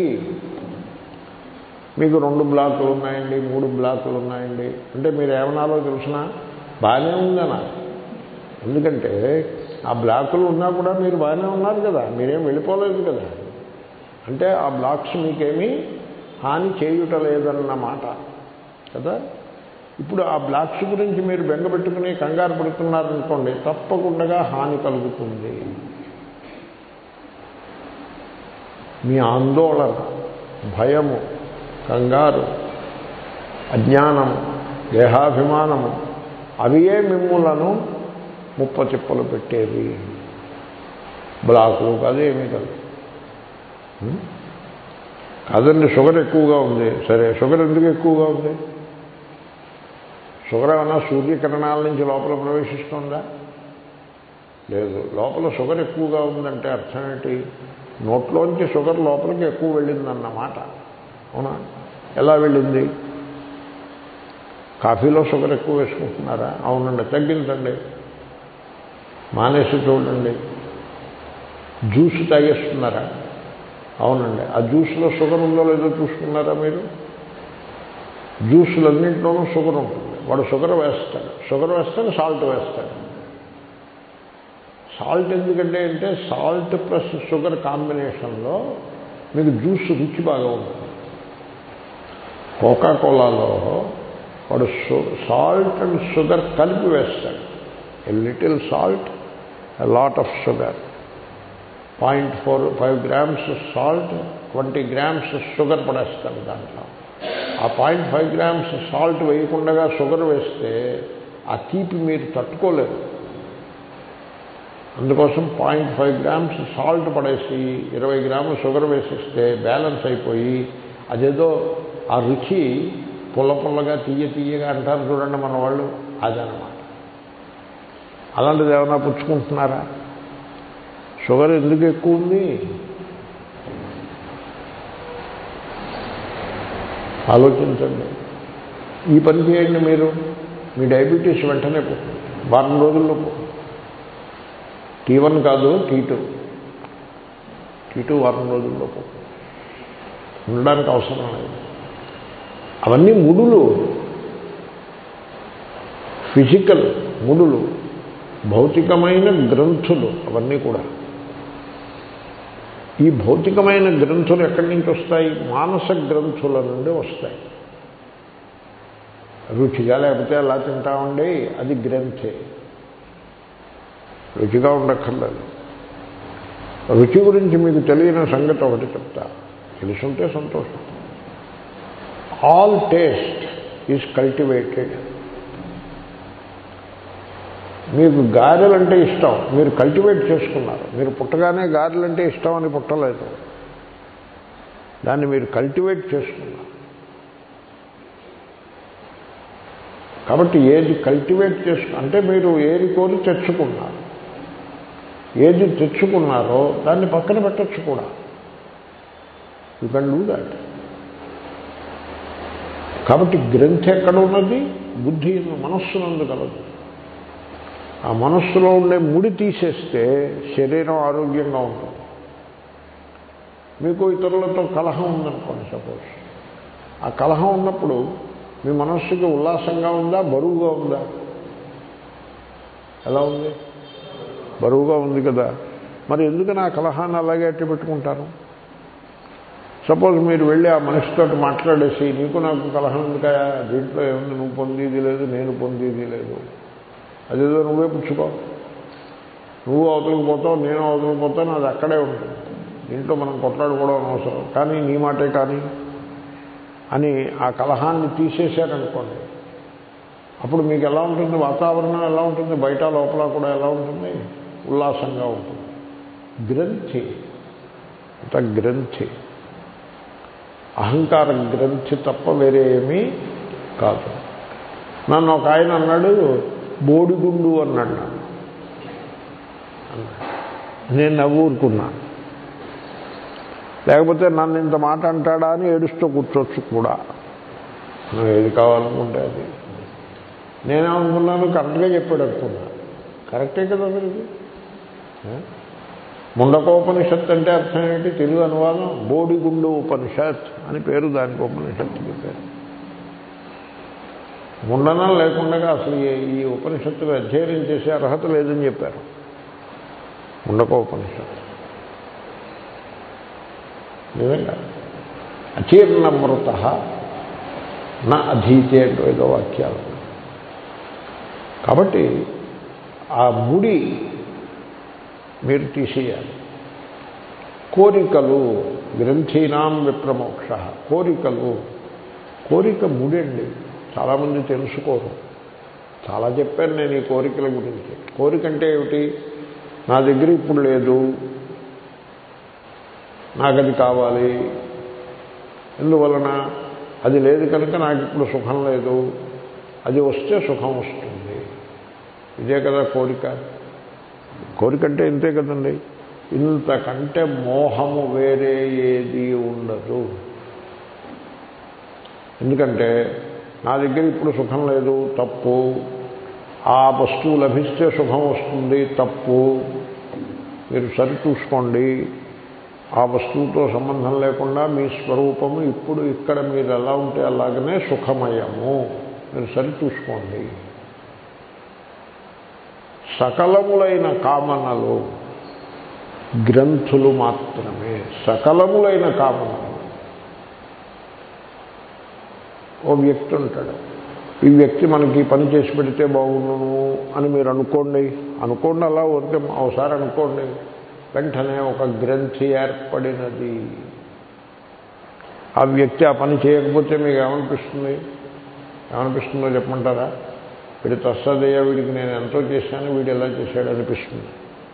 మీకు రెండు బ్లాకులు ఉన్నాయండి మూడు బ్లాకులు ఉన్నాయండి అంటే మీరు ఏమనాలో తెలిసిన బాగానే ఉందనా ఎందుకంటే ఆ బ్లాకులు ఉన్నా కూడా మీరు బాగానే ఉన్నారు కదా మీరేం వెళ్ళిపోలేదు కదా అంటే ఆ బ్లాక్స్ మీకేమీ హాని చేయుట లేదన్నమాట కదా ఇప్పుడు ఆ బ్లాక్స్ గురించి మీరు బెంగపెట్టుకుని కంగారు పడుతున్నారనుకోండి తప్పకుండా హాని కలుగుతుంది మీ ఆందోళన భయము కంగారు అజ్ఞానము దేహాభిమానము అవియే మిమ్ములను ముప్ప చిప్పలు పెట్టేవి బ్లాకులు కాదు ఏమీ కాదు కాదండి షుగర్ ఎక్కువగా ఉంది సరే షుగర్ ఎందుకు ఎక్కువగా ఉంది షుగర్ ఏమన్నా సూర్యకిరణాల నుంచి లోపల ప్రవేశిస్తుందా లేదు లోపల షుగర్ ఎక్కువగా ఉందంటే అర్థం ఏంటి నోట్లోంచి షుగర్ లోపలికి ఎక్కువ వెళ్ళిందన్నమాట అవునా ఎలా వెళ్ళింది కాఫీలో షుగర్ ఎక్కువ వేసుకుంటున్నారా అవునండి తగ్గించండి మానేసి చూడండి జ్యూస్ తాగేస్తున్నారా అవునండి ఆ జ్యూస్లో షుగర్ ఉందో లేదో చూసుకున్నారా మీరు జ్యూసులన్నింటిలోనూ షుగర్ ఉంటుంది వాడు షుగర్ వేస్తాడు షుగర్ వేస్తాడు సాల్ట్ వేస్తాడు సాల్ట్ ఎందుకంటే అంటే సాల్ట్ ప్లస్ షుగర్ కాంబినేషన్లో మీకు జ్యూస్ రుచి బాగా ఉంటుంది కోకా కోలాలో వాడు సాల్ట్ అండ్ షుగర్ కలిపి వేస్తాడు a little salt a lot of sugar point four five grams salt twenty grams sugar పడేస్తాడు దాంట్లో ఆ పాయింట్ ఫైవ్ గ్రామ్స్ సాల్ట్ వేయకుండా షుగర్ వేస్తే ఆ తీపి మీరు తట్టుకోలేరు అందుకోసం పాయింట్ ఫైవ్ గ్రామ్స్ సాల్ట్ పడేసి ఇరవై గ్రాములు షుగర్ వేసిస్తే బ్యాలెన్స్ అయిపోయి అదేదో ఆ రుచి పుల్ల పుల్లగా తీయ తీయగా అంటారు చూడండి మన వాళ్ళు అదనమాట అలాంటిది ఏమైనా పుచ్చుకుంటున్నారా షుగర్ ఎందుకు ఎక్కువ ఉంది ఆలోచించండి ఈ పని చేయండి మీరు మీ డయాబెటీస్ వెంటనే పోతుంది వారం రోజుల్లో పోతుంది టీ వన్ కాదు టీ టూ టీ టూ వారం రోజుల్లో పోతుంది ఉండడానికి అవసరం లేదు అవన్నీ ముడులు ఫిజికల్ ముడులు భౌతికమైన గ్రంథులు అవన్నీ కూడా ఈ భౌతికమైన గ్రంథులు ఎక్కడి నుంచి వస్తాయి మానస గ్రంథుల నుండి వస్తాయి రుచిగా లేకపోతే అలా తింటామండి అది గ్రంథే రుచిగా ఉండక్కర్లేదు రుచి గురించి మీకు తెలియని సంగతి ఒకటి చెప్తా తెలుసుంటే సంతోషం ఆల్ టేస్ట్ ఈజ్ కల్టివేటెడ్ మీకు గారెలంటే ఇష్టం మీరు కల్టివేట్ చేసుకున్నారు మీరు పుట్టగానే గారెలంటే ఇష్టం అని పుట్టలేదు దాన్ని మీరు కల్టివేట్ చేసుకున్నారు కాబట్టి ఏది కల్టివేట్ చేసుకు అంటే మీరు ఏది కోరి తెచ్చుకున్నారు ఏది తెచ్చుకున్నారో దాన్ని పక్కన పెట్టచ్చు కూడా యూ కెన్ డూ దాట్ కాబట్టి గ్రంథి ఎక్కడ ఉన్నది బుద్ధి మనస్సునందు కలదు ఆ మనస్సులో ఉండే ముడి తీసేస్తే శరీరం ఆరోగ్యంగా ఉంటుంది మీకు ఇతరులతో కలహం ఉందనుకోండి సపోజ్ ఆ కలహం ఉన్నప్పుడు మీ మనస్సుకి ఉల్లాసంగా ఉందా బరువుగా ఉందా ఎలా ఉంది బరువుగా ఉంది కదా మరి ఎందుకని ఆ కలహాన్ని అలాగే అట్టి పెట్టుకుంటారు సపోజ్ మీరు వెళ్ళి ఆ మనిషితో మాట్లాడేసి నీకు నాకు కలహం ఎందుకయా దీంట్లో ఏముంది నువ్వు పొందేది లేదు నేను పొందేది లేదు అదేదో నువ్వే పుచ్చుకో నువ్వు అవతలికి పోతావు నేను అవతలికి పోతాను అది అక్కడే ఉంటుంది దీంట్లో మనం కొట్లాడుకోవడం అవసరం కానీ నీ మాటే కానీ అని ఆ కలహాన్ని తీసేశారనుకోండి అప్పుడు మీకు ఎలా ఉంటుంది వాతావరణం ఎలా ఉంటుంది బయట లోపల కూడా ఎలా ఉంటుంది ఉల్లాసంగా ఉంటుంది గ్రంథి అంత గ్రంథి అహంకార గ్రంథి తప్ప వేరే ఏమీ కాదు నన్ను ఒక ఆయన అన్నాడు బోడిగుండు అన్నాడు నన్ను అన్నాడు. నేను నవ్వురుకున్నా లేకపోతే నన్ను ఇంత మాట అంటాడా అని ఏడుస్తూ కూర్చోవచ్చు కూడా నువ్వు ఏది కావాలనుకుంటే అది నేనేమనుకున్నాను కరెక్ట్గా చెప్పాడు అనుకున్నా కరెక్టే కదా మరి ఇది ఏ? ముండకోపనిషత్ అంటే అర్థం ఏంటి తెలుగు అనువాదం బోడిగుండు ఉపనిషత్ అని పేరు దానికి ఉపనిషత్తుకి పేరు ముండనం లేకుండా అసలు ఈ- ఈ ఉపనిషత్తులు అధ్యయనం చేసే అర్హత లేదని చెప్పారు ముండకోపనిషత్తు నిజంగా అచీర్ణమృత నా అధీతే అంటే ఏదో వాక్యాలు కాబట్టి ఆ ముడి మీరు తీసేయాలి కోరికలు గ్రంథీనాం విప్రమోక్ష కోరికలు కోరిక ముడండి చాలామంది తెలుసుకోరు చాలా చెప్పాను నేను ఈ కోరికల గురించి కోరిక అంటే ఏమిటి నా దగ్గర ఇప్పుడు లేదు నాకు అది కావాలి ఎందువలన అది లేదు కనుక నాకు ఇప్పుడు సుఖం లేదు అది వస్తే సుఖం వస్తుంది ఇదే కదా కోరిక కోరిక అంటే ఇంతే కదండి ఇంతకంటే మోహము వేరే ఏది ఉండదు ఎందుకంటే నా దగ్గర ఇప్పుడు సుఖం లేదు తప్పు ఆ వస్తువు లభిస్తే సుఖం వస్తుంది తప్పు మీరు సరి చూసుకోండి ఆ వస్తువుతో సంబంధం లేకుండా మీ స్వరూపము ఇప్పుడు ఇక్కడ మీరు ఎలా ఉంటే అలాగనే సుఖమయము మీరు సరి చూసుకోండి సకలములైన కామనలు గ్రంథులు మాత్రమే సకలములైన కామనలు ఓ వ్యక్తి ఉంటాడు ఈ వ్యక్తి మనకి ఈ పని చేసి పెడితే బాగుండును అని మీరు అనుకోండి అనుకోండి అలా ఊరికే ఒకసారి అనుకోండి వెంటనే ఒక గ్రంథి ఏర్పడినది ఆ వ్యక్తి ఆ పని చేయకపోతే మీకు ఏమనిపిస్తుంది ఏమనిపిస్తుందో చెప్పమంటారా వీడి తస్సదయ్యా వీడికి నేను ఎంతో చేశాను వీడు ఎలా చేశాడు అనిపిస్తుంది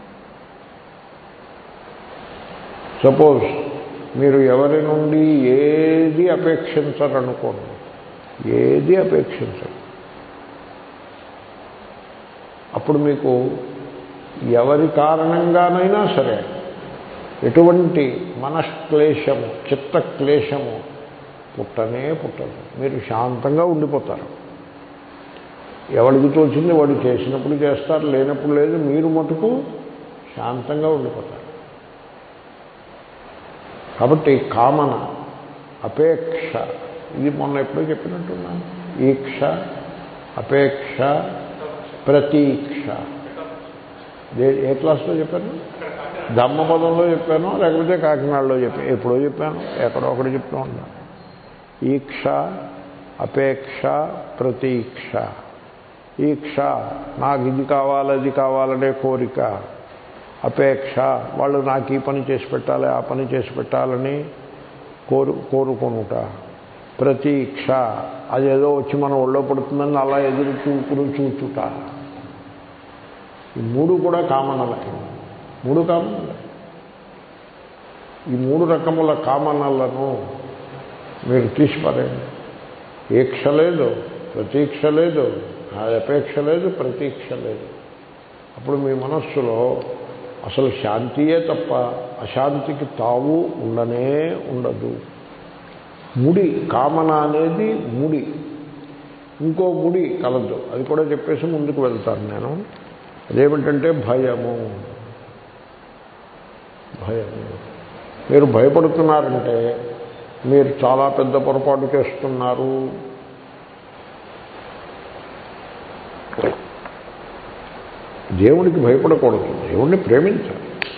సపోజ్ మీరు ఎవరి నుండి ఏది అపేక్షించరనుకోండి ఏది అపేక్షించరు అప్పుడు మీకు ఎవరి కారణంగానైనా సరే ఎటువంటి మనఃక్లేశము చిత్త క్లేశము పుట్టనే పుట్టదు మీరు శాంతంగా ఉండిపోతారు ఎవరికి తోచింది వాడు చేసినప్పుడు చేస్తారు లేనప్పుడు లేదు మీరు మటుకు శాంతంగా ఉండిపోతారు కాబట్టి కామన అపేక్ష ఇది మొన్న ఎప్పుడో చెప్పినట్టున్నాను ఈక్ష అపేక్ష ప్రతీక్ష ఏ- ఏ క్లాస్లో చెప్పాను ధమ్మపదంలో చెప్పాను లేకపోతే కాకినాడలో చెప్పాను ఎప్పుడో చెప్పాను ఎక్కడో ఒకటి చెప్తూ ఉన్నాను ఈక్ష అపేక్ష ప్రతీక్ష ఈక్ష నాకు ఇది కావాలి అది కావాలనే కోరిక అపేక్ష వాళ్ళు నాకు ఈ పని చేసి పెట్టాలి ఆ పని చేసి పెట్టాలని కోరు కోరుకొనుట ప్రతీక్ష అదేదో వచ్చి మన ఒళ్ళో పడుతుందని అలా ఎదురు చూపులు చూచుట ఈ మూడు కూడా కామనలే మూడు కామనలే ఈ మూడు రకముల కామనలను మీరు తీసిపారండి ఈక్ష లేదు ప్రతీక్ష లేదు అది అపేక్ష లేదు ప్రతీక్ష లేదు అప్పుడు మీ మనస్సులో అసలు శాంతియే తప్ప అశాంతికి తావు ఉండనే ఉండదు ముడి కామన అనేది ముడి ఇంకో ముడి కలదు అది కూడా చెప్పేసి ముందుకు వెళ్తాను నేను అదేమిటంటే భయము భయము మీరు భయపడుతున్నారంటే మీరు చాలా పెద్ద పొరపాటు చేస్తున్నారు దేవుడికి భయపడకూడదు దేవుణ్ణి ప్రేమించాలి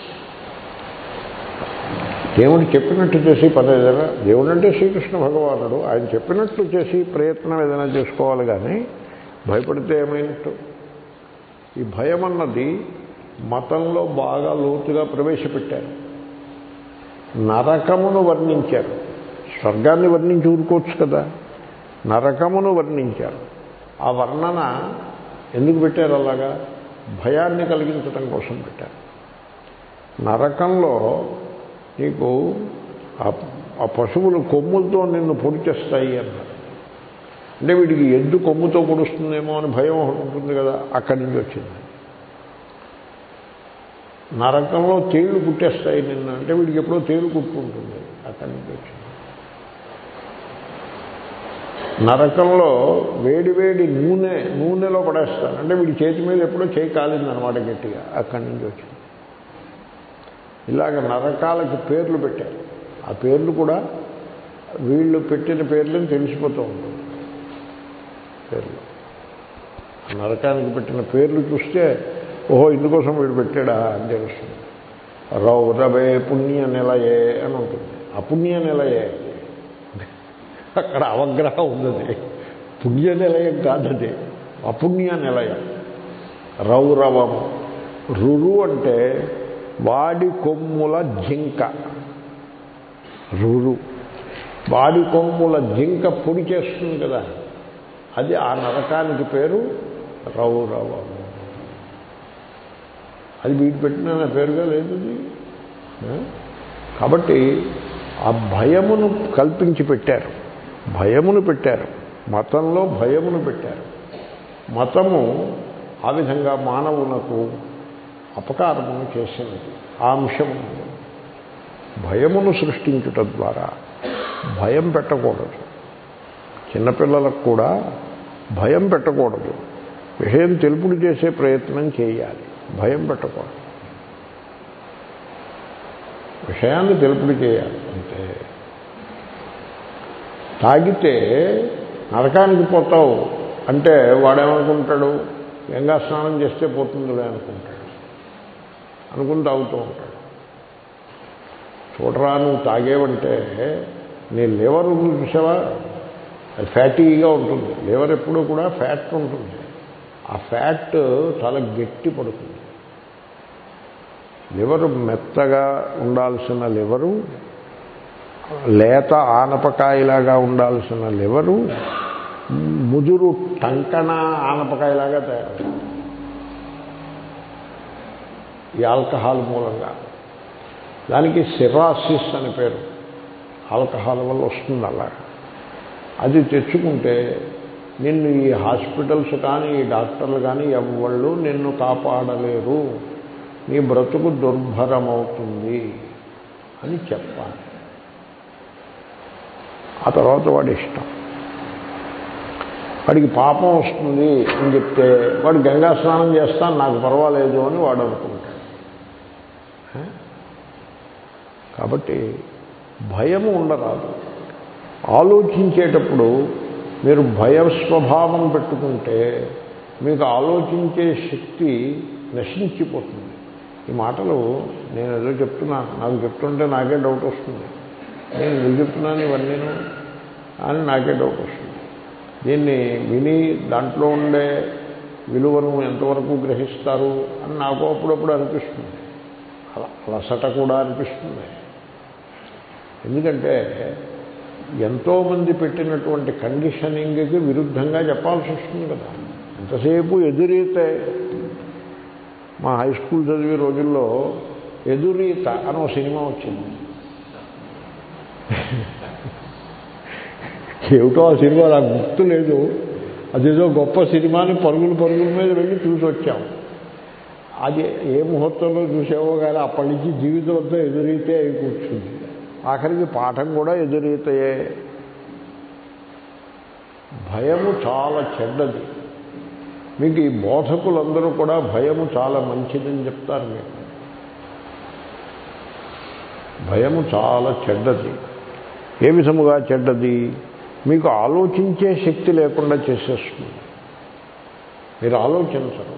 దేవుడు చెప్పినట్టు చేసి పని ఏదైనా దేవుడు అంటే శ్రీకృష్ణ భగవానుడు ఆయన చెప్పినట్లు చేసి ప్రయత్నం ఏదైనా చేసుకోవాలి కానీ భయపడితే ఏమైనట్టు ఈ భయం అన్నది మతంలో బాగా లోతుగా ప్రవేశపెట్టారు నరకమును వర్ణించారు స్వర్గాన్ని వర్ణించి ఊరుకోవచ్చు కదా నరకమును వర్ణించారు ఆ వర్ణన ఎందుకు పెట్టారు అలాగా భయాన్ని కలిగించడం కోసం పెట్టారు నరకంలో నీకు ఆ- ఆ పశువులు కొమ్ములతో నిన్ను పొడి చేస్తాయి అన్నారు అంటే వీడికి ఎద్దు కొమ్ముతో పొడుస్తుందేమో అని భయం ఒకటి ఉంటుంది కదా అక్కడి నుంచి వచ్చింది నరకంలో తేళ్లు కుట్టేస్తాయి నిన్ను అంటే వీడికి ఎప్పుడో తేలు కుట్టుకుంటుంది అక్కడి నుంచి వచ్చింది నరకంలో వేడి వేడి నూనె నూనెలో పడేస్తాను అంటే వీడి చేతి మీద ఎప్పుడో చేయి కాలిందనమాట గట్టిగా అక్కడి నుంచి వచ్చింది ఇలాగ నరకాలకి పేర్లు పెట్టారు ఆ పేర్లు కూడా వీళ్ళు పెట్టిన పేర్లను తెలిసిపోతూ ఉంటుంది పేర్లు ఆ నరకానికి పెట్టిన పేర్లు చూస్తే ఓహో ఇందుకోసం వీడు పెట్టాడా అని తెలుస్తుంది రౌరవే పుణ్య నిలయే అని ఉంటుంది అపుణ్య నిలయే అక్కడ అవగ్రహం ఉన్నది పుణ్య నిలయం కాదది అపుణ్య నిలయం రౌరవము రురు అంటే వాడి కొమ్ముల జింక రురు వాడి కొమ్ముల జింక పొడి చేస్తుంది కదా అది ఆ నరకానికి పేరు రౌరవము అది వీటి పెట్టిన పేరుగా లేదు అది. ఆ? కాబట్టి ఆ భయమును కల్పించి పెట్టారు భయమును పెట్టారు మతంలో భయమును పెట్టారు మతము ఆ విధంగా మానవులకు అపకారమును చేసినది ఆ అంశము భయమును సృష్టించుట ద్వారా భయం పెట్టకూడదు చిన్నపిల్లలకు కూడా భయం పెట్టకూడదు విషయం తెలుపుడు చేసే ప్రయత్నం చేయాలి భయం పెట్టకూడదు విషయాన్ని తెలుపుడు చేయాలి అంతే తాగితే నరకానికి పోతావు అంటే వాడేమనుకుంటాడు గంగా స్నానం చేస్తే పోతుందిలే అనుకుంటాడు అనుకుని తాగుతూ ఉంటాడు చూడరా నువ్వు తాగేవంటే నీ లివర్ ఉంది చూసావా అది ఫ్యాటీగా ఉంటుంది లివర్ ఎప్పుడూ కూడా ఫ్యాట్ ఉంటుంది ఆ ఫ్యాట్ చాలా గట్టి పడుతుంది లివరు మెత్తగా ఉండాల్సిన లివరు లేత ఆనపకాయలాగా ఉండాల్సిన లివరు ముదురు టంకణ ఆనపకాయలాగా తయారు ఈ ఆల్కహాల్ మూలంగా దానికి సిరాసిస్ అని పేరు ఆల్కహాల్ వల్ల వస్తుంది అలా అది తెచ్చుకుంటే నిన్ను ఈ హాస్పిటల్స్ కానీ ఈ డాక్టర్లు కానీ ఎవళ్ళు నిన్ను కాపాడలేరు నీ బ్రతుకు దుర్భరమవుతుంది అని చెప్పాలి ఆ తర్వాత వాడి ఇష్టం వాడికి పాపం వస్తుంది అని చెప్తే వాడు గంగా స్నానం చేస్తాను నాకు పర్వాలేదు అని వాడు అనుకుంటాడు హ? కాబట్టి భయము ఉండరాదు ఆలోచించేటప్పుడు మీరు భయ స్వభావం పెట్టుకుంటే మీకు ఆలోచించే శక్తి నశించిపోతుంది ఈ మాటలు నేను ఏదో చెప్తున్నాను నాకు చెప్తుంటే నాకే డౌట్ వస్తుంది నేను ఎందుకు చెప్తున్నాను ఇవన్నీను అని నాకే డౌట్ వస్తుంది దీన్ని విని దాంట్లో ఉండే విలువను ఎంతవరకు గ్రహిస్తారు అని నాకు అప్పుడప్పుడు అనిపిస్తుంది అలా అలసట కూడా అనిపిస్తుంది ఎందుకంటే ఎంతోమంది పెట్టినటువంటి కండిషనింగ్కి విరుద్ధంగా చెప్పాల్సి వస్తుంది కదా ఎంతసేపు ఎదురీతే మా హై స్కూల్ చదివే రోజుల్లో ఎదురీత అని ఒక సినిమా వచ్చింది ఏమిటో ఆ సినిమా నాకు గుర్తు లేదు అదేదో గొప్ప సినిమాని పరుగులు పరుగుల మీద వెళ్ళి చూసి వచ్చాం అది ఏ ముహూర్తంలో చూసావో కానీ అప్పటి నుంచి జీవితం అంతా ఎదురైతే అయి కూర్చుంది ఆఖరికి పాఠం కూడా ఎదురైతాయే భయము చాలా చెడ్డది మీకు ఈ బోధకులందరూ కూడా భయము చాలా మంచిదని చెప్తారు మీకు భయము చాలా చెడ్డది ఏ విధముగా చెడ్డది మీకు ఆలోచించే శక్తి లేకుండా చేసేస్తుంది మీరు ఆలోచించరు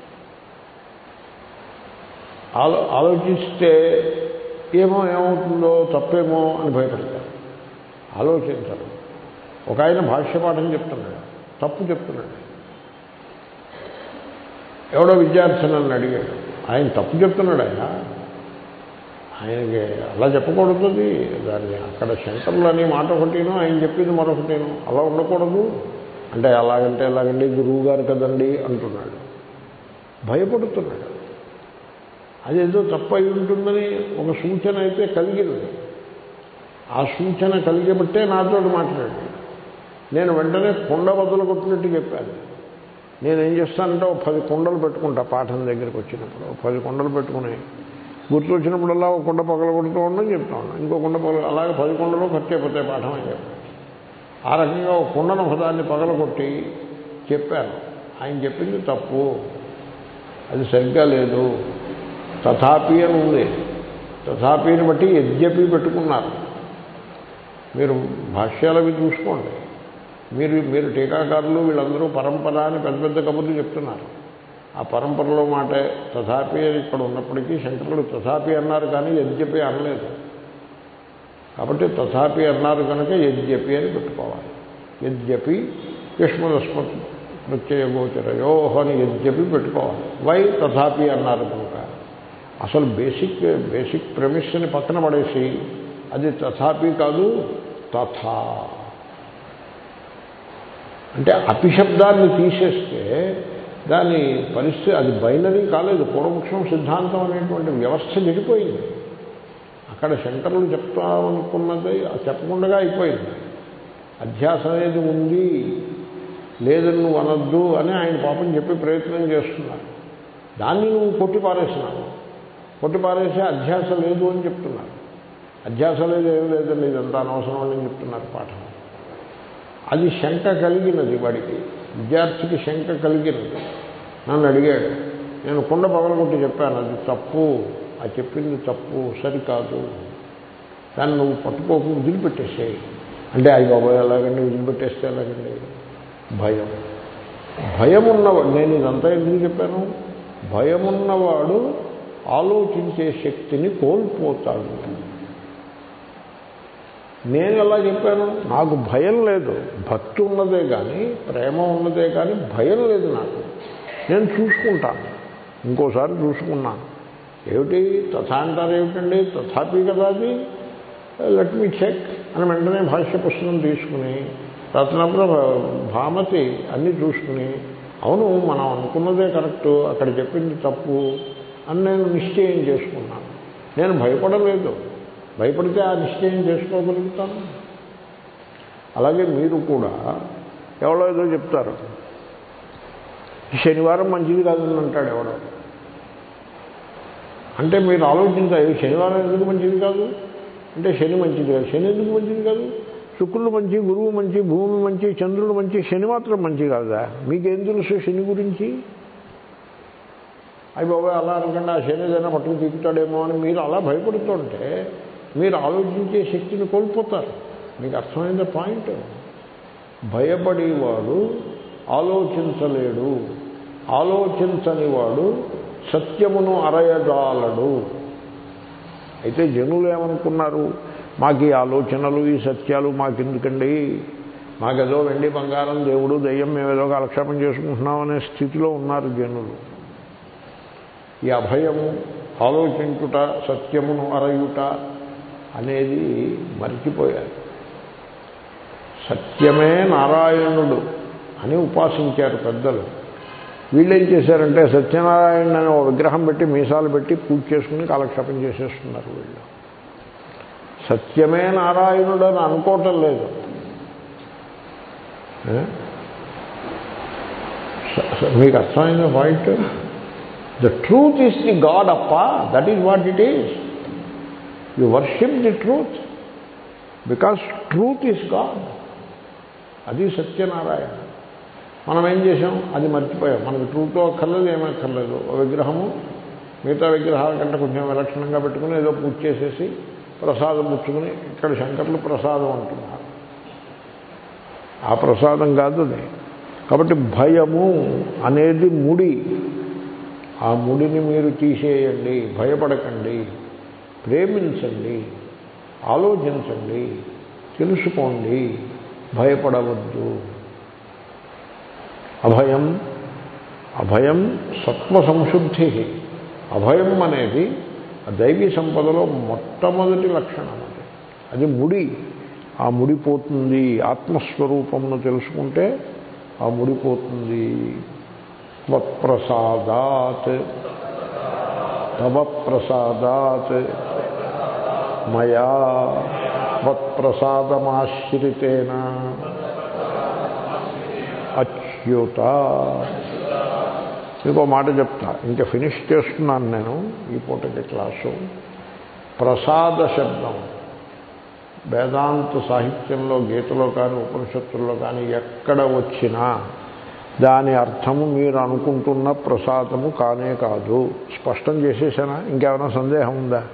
ఆలో ఆలోచిస్తే ఏమో ఏమవుతుందో తప్పేమో అని భయపడతారు ఆలోచించరు ఒక ఆయన భాష్య పాఠం చెప్తున్నాడు తప్పు చెప్తున్నాడు ఎవడో విద్యార్థి నన్ను అడిగాడు ఆయన తప్పు చెప్తున్నాడు ఆయన ఆయనకి అలా చెప్పకూడదు అది. దాన్ని అక్కడ శంకరులు అనే మాట ఒకటిను ఆయన చెప్పింది మరొకటిను అలా ఉండకూడదు అంటే అలాగంటే ఎలాగండి గురువు గారు కదండి అంటున్నాడు భయపడుతున్నాడు అదేదో తప్పు అయి ఉంటుందని ఒక సూచన అయితే కలిగింది ఆ సూచన కలిగబట్టే నాతో మాట్లాడాడు నేను వెంటనే కుండ బదులు కొట్టినట్టు చెప్పాను నేనేం చేస్తానంటే ఒక పది కుండలు పెట్టుకుంటా పాఠం దగ్గరికి వచ్చినప్పుడు ఒక పది కుండలు పెట్టుకుని గుర్తు వచ్చినప్పుడల్లా ఒక కుండ పగల కొడుతూ ఉండని చెప్తా ఉన్నాను ఇంకో కుండ పగల అలాగే పది కుండలు ఖర్చు అయిపోతాయి పాఠం అని చెప్పాను ఆ రకంగా ఒక కుండను ఒకదాన్ని పగల కొట్టి చెప్పాను ఆయన చెప్పింది తప్పు అది సరిగ్గా లేదు తథాపి అని ఉంది తథాపిని బట్టి యజ్ఞపి పెట్టుకున్నారు మీరు భాష్యాలవి చూసుకోండి మీరు మీరు టీకాకారులు వీళ్ళందరూ పరంపర అని పెద్ద పెద్ద కబుర్లు చెప్తున్నారు ఆ పరంపరలో మాట తథాపి అని ఇక్కడ ఉన్నప్పటికీ శంకరుడు తథాపి అన్నారు కానీ యజ్ఞపి అనలేదు కాబట్టి తథాపి అన్నారు కనుక యజ్ఞపి అని పెట్టుకోవాలి యజ్ఞపి యుష్మదస్మత్ ప్రత్యయ గోచరయో అని యజ్ఞపి పెట్టుకోవాలి వై తథాపి అన్నారు కనుక అసలు బేసిక్ బేసిక్ ప్రెమిస్ని పక్కన పడేసి అది తథాపి కాదు తథా అంటే అపిశబ్దాన్ని తీసేస్తే దాని పరిస్థితి అది బైనరీ కాలేదు పూర్వపక్షం సిద్ధాంతం అనేటువంటి వ్యవస్థ చెడిపోయింది అక్కడ శంకరులు చెప్తామనుకున్నది చెప్పకుండా అయిపోయింది అధ్యాస అనేది ఉంది లేదని నువ్వు అనొద్దు అని ఆయన పాపం చెప్పి ప్రయత్నం చేస్తున్నారు దాన్ని నువ్వు కొట్టి పారేసినావు కొట్టి పారేసి అధ్యాస లేదు అని చెప్తున్నారు అధ్యాస లేదు ఏం లేదండి ఇదంతా అనవసరం అని చెప్తున్నారు పాఠం అది శంక కలిగినది వాడికి విద్యార్థికి శంక కలిగినది నన్ను అడిగాడు నేను కుండ పగలగొట్టి చెప్పాను అది తప్పు ఆ చెప్పింది తప్పు సరికాదు దాన్ని నువ్వు పట్టుకోకు వదిలిపెట్టేసేయి అంటే అయ్యి బాబాయ్ ఎలాగండి వదిలిపెట్టేస్తే ఎలాగండి భయం భయం ఉన్నవాడు నేను ఇదంతా ఎందుకు చెప్పాను భయమున్నవాడు ఆలోచించే శక్తిని కోల్పోతాడు నేను ఎలా చెప్పాను నాకు భయం లేదు భక్తి ఉన్నదే కానీ ప్రేమ ఉన్నదే కానీ భయం లేదు నాకు నేను చూసుకుంటాను ఇంకోసారి చూసుకున్నాను ఏమిటి తథా అంటారు ఏమిటండి తథాపి కదా అది లెట్ మీ చెక్ అని వెంటనే భాష్య పుస్తకం తీసుకుని రత్నపుర భామతి అన్నీ చూసుకుని అవును మనం అనుకున్నదే కరెక్టు అక్కడ చెప్పింది తప్పు అని నేను నిశ్చయం చేసుకున్నాను నేను భయపడలేదు భయపడితే ఆ నిశ్చయం చేసుకోగలుగుతాను అలాగే మీరు కూడా ఎవరో ఏదో చెప్తారు శనివారం మంచిది కాదని అంటాడు ఎవడో అంటే మీరు ఆలోచించాలి శనివారం ఎందుకు మంచిది కాదు అంటే శని మంచిది కాదు శని ఎందుకు మంచిది కాదు శుక్రుడు మంచి గురువు మంచి భూమి మంచి చంద్రుడు మంచి శని మాత్రం మంచి కాదా మీకేం తెలుసు శని గురించి అయ్యి బాబాయ్ అలా అనకుండా ఆ శని ఏదైనా పట్టుకు తిప్పుతాడేమో అని మీరు అలా భయపడుతుంటే మీరు ఆలోచించే శక్తిని కోల్పోతారు మీకు అర్థమైంది పాయింట్ భయపడేవాడు ఆలోచించలేడు ఆలోచించని వాడు సత్యమును అరయజాలడు అయితే జనులు ఏమనుకున్నారు మాకు ఈ ఆలోచనలు ఈ సత్యాలు మాకెందుకండి మాకేదో వెండి బంగారం దేవుడు దయ్యం మేమేదో కాలక్షేపం చేసుకుంటున్నాం అనే స్థితిలో ఉన్నారు జనులు ఈ అభయము ఆలోచించుట సత్యమును అరయుట అనేది మర్చిపోయారు సత్యమే నారాయణుడు అని ఉపాసించారు పెద్దలు వీళ్ళేం చేశారంటే సత్యనారాయణ అనే ఒక విగ్రహం పెట్టి మీసాలు పెట్టి పూజ చేసుకుని కాలక్షేపం చేసేస్తున్నారు వీళ్ళు సత్యమే నారాయణుడు అని అనుకోవటం లేదు ఏ? స- స- మీకు అర్థమైన point the truth is the God అప్ప that is what it is you worship the truth because truth is God అది సత్యనారాయణ మనం ఏం చేసాం అది మర్చిపోయాం మనకి ట్రూత్ అక్కర్లేదు ఏమక్కర్లేదు ఓ విగ్రహము మిగతా విగ్రహాల కంటే కొంచెం విలక్షణంగా పెట్టుకుని ఏదో పూజ చేసేసి ప్రసాదం పుచ్చుకుని ఇక్కడ శంకర్లు ప్రసాదం అంటున్నారు ఆ ప్రసాదం కాదు అది కాబట్టి భయము అనేది ముడి ఆ ముడిని మీరు తీసేయండి భయపడకండి ప్రేమించండి ఆలోచించండి తెలుసుకోండి భయపడవద్దు అభయం అభయం సత్వ సంశుద్ధి అభయం అనేది ఆ దైవీ సంపదలో మొట్టమొదటి లక్షణం అది అది ముడి ఆ ముడి పోతుంది ఆత్మస్వరూపమును తెలుసుకుంటే ఆ ముడి పోతుంది త్వత్ప్రసాదాత్ తవ ప్రసాదాత్ మయా త్వత్ప్రసాదమాశ్రితేన అచ్యుత ఇంకో మాట చెప్తా ఇంకా ఫినిష్ చేస్తున్నాను నేను ఈ పూటకి క్లాసు ప్రసాద శబ్దం వేదాంత సాహిత్యంలో గీతలో కానీ ఉపనిషత్తుల్లో కానీ ఎక్కడ వచ్చినా దాని అర్థము మీరు అనుకుంటున్న ప్రసాదము కానే కాదు స్పష్టం చేసేసానా ఇంకేమైనా సందేహం ఉందా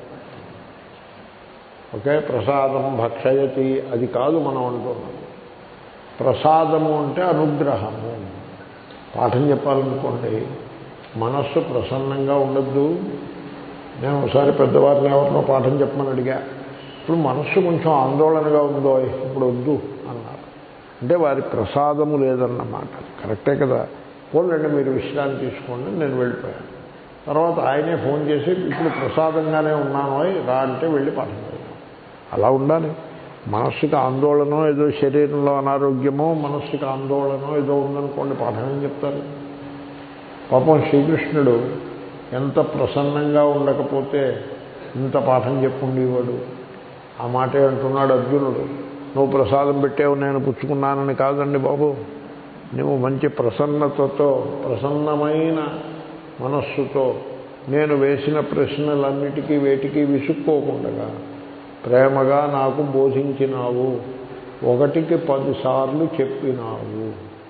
ఓకే ప్రసాదం భక్షయతి అది కాదు మనం అంటున్నాం ప్రసాదము అంటే అనుగ్రహము పాఠం చెప్పాలనుకోండి మనస్సు ప్రసన్నంగా ఉండద్దు నేను ఒకసారి పెద్దవారిని ఎవరినో పాఠం చెప్పమని అడిగా ఇప్పుడు మనస్సు కొంచెం ఆందోళనగా ఉందో ఇప్పుడు వద్దు అన్నారు అంటే వారి ప్రసాదము లేదన్నమాట కరెక్టే కదా పోలండి మీరు విశ్రాంతి తీసుకోండి నేను వెళ్ళిపోయాను తర్వాత ఆయనే ఫోన్ చేసి ఇప్పుడు ప్రసాదంగానే ఉన్నాను రా అంటే వెళ్ళి పాఠం చదివాను అలా ఉండాలి మనస్సుకి ఆందోళన ఏదో శరీరంలో అనారోగ్యమో మనస్సుకి ఆందోళన ఏదో ఉందనుకోండి పాఠం ఏం చెప్తారు పాపం శ్రీకృష్ణుడు ఎంత ప్రసన్నంగా ఉండకపోతే ఇంత పాఠం చెప్పుండేవాడు ఆ మాటే అంటున్నాడు అర్జునుడు నువ్వు ప్రసాదం పెట్టావు నేను పుచ్చుకున్నానని కాదండి బాబు నువ్వు మంచి ప్రసన్నతతో ప్రసన్నమైన మనస్సుతో నేను వేసిన ప్రశ్నలన్నిటికీ వేటికి విసుక్కోకుండా ప్రేమగా నాకు బోధించినావు ఒకటికి పదిసార్లు చెప్పినావు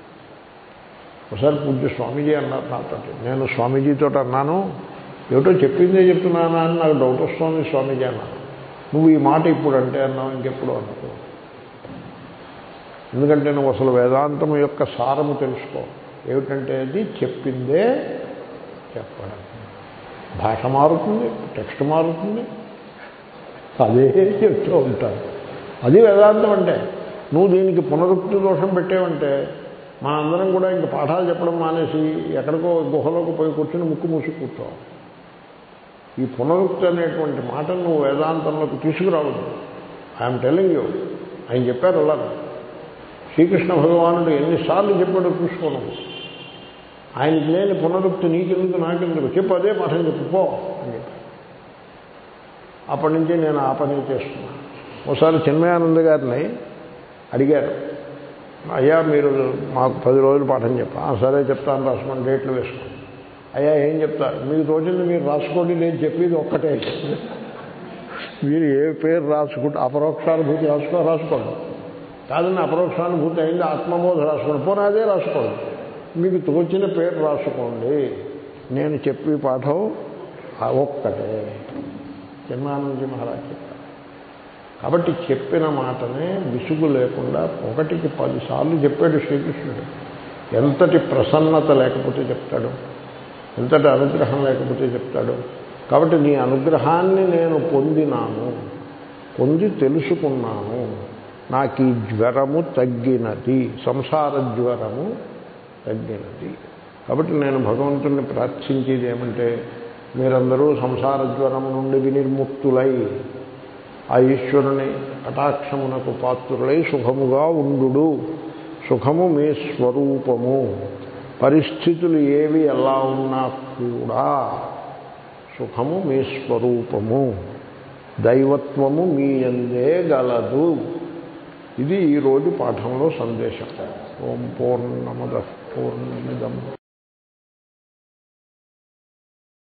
ఒకసారి పూజ్య స్వామీజీ అన్నారు నాతో నేను స్వామీజీతో అన్నాను ఏమిటో చెప్పిందే చెప్తున్నానా అని నాకు డౌట్ వస్తుంది స్వామీజీ అన్నాను నువ్వు ఈ మాట ఇప్పుడు అంటే అన్నావు ఇంకెప్పుడు అనుకో ఎందుకంటే నువ్వు అసలు వేదాంతం యొక్క సారము తెలుసుకో ఏమిటంటే అది చెప్పిందే చెప్పడం భాష మారుతుంది టెక్స్ట్ మారుతుంది అదే చెప్తూ ఉంటారు అది వేదాంతం అంటే నువ్వు దీనికి పునరుక్తి దోషం పెట్టేవంటే మా అందరం కూడా ఇంక పాఠాలు చెప్పడం మానేసి ఎక్కడికో గుహలోకి పోయి కూర్చుని ముక్కు మూసి కూర్చోవాలి ఈ పునరుక్తి అనేటువంటి మాటను నువ్వు వేదాంతంలోకి తీసుకురావద్దు ఐఎమ్ టెలింగ్ యూ ఆయన చెప్పారు అలా శ్రీకృష్ణ భగవానుడు ఎన్నిసార్లు చెప్పాడో చూసుకోను ఆయనకి లేని పునరుక్తి నీకెందుకు నాకెందుకు చెప్పు అదే పాఠం చెప్పు పో అని చెప్పారు అప్పటి నుంచి నేను ఆ పని చేస్తున్నా ఒకసారి చిన్మయానంద గారిని అడిగారు అయ్యా మీరు మాకు పది రోజులు పాఠం చెప్పా సరే చెప్తాను రాసుకోండి డేట్లు వేసుకోండి అయ్యా ఏం చెప్తారు మీకు రోజులు మీరు రాసుకోండి నేను చెప్పేది ఒక్కటే మీరు ఏ పేరు రాసుకుంటే అపరోక్షానుభూతి రాసుకో రాసుకోండి కాదని అపరోక్షానుభూతి అయింది ఆత్మబోధ రాసుకోండి పోనీ అదే రాసుకోండి మీకు తోచిన పేరు రాసుకోండి నేను చెప్పి పాఠం ఒక్కటే చిన్నానందజీ మహారాజ్ చెప్పారు కాబట్టి చెప్పిన మాటనే విసుగు లేకుండా ఒకటికి పదిసార్లు చెప్పాడు శ్రీకృష్ణుడు ఎంతటి ప్రసన్నత లేకపోతే చెప్తాడు ఎంతటి అనుగ్రహం లేకపోతే చెప్తాడు కాబట్టి నీ అనుగ్రహాన్ని నేను పొందినాను పొంది తెలుసుకున్నాను నాకు ఈ జ్వరము తగ్గినది సంసార జ్వరము తగ్గినది కాబట్టి నేను భగవంతుణ్ణి ప్రార్థించేది ఏమంటే మీరందరూ సంసార జ్వరము నుండి వినిర్ముక్తులై ఆ ఈశ్వరుని కటాక్షమునకు పాత్రులై సుఖముగా ఉండు సుఖము మీ స్వరూపము పరిస్థితులు ఏవి ఎలా ఉన్నా కూడా సుఖము మీ స్వరూపము దైవత్వము మీ అందే గలదు ఇది ఈరోజు పాఠంలో సందేశం ఓం పూర్ణమద పూర్ణమిదం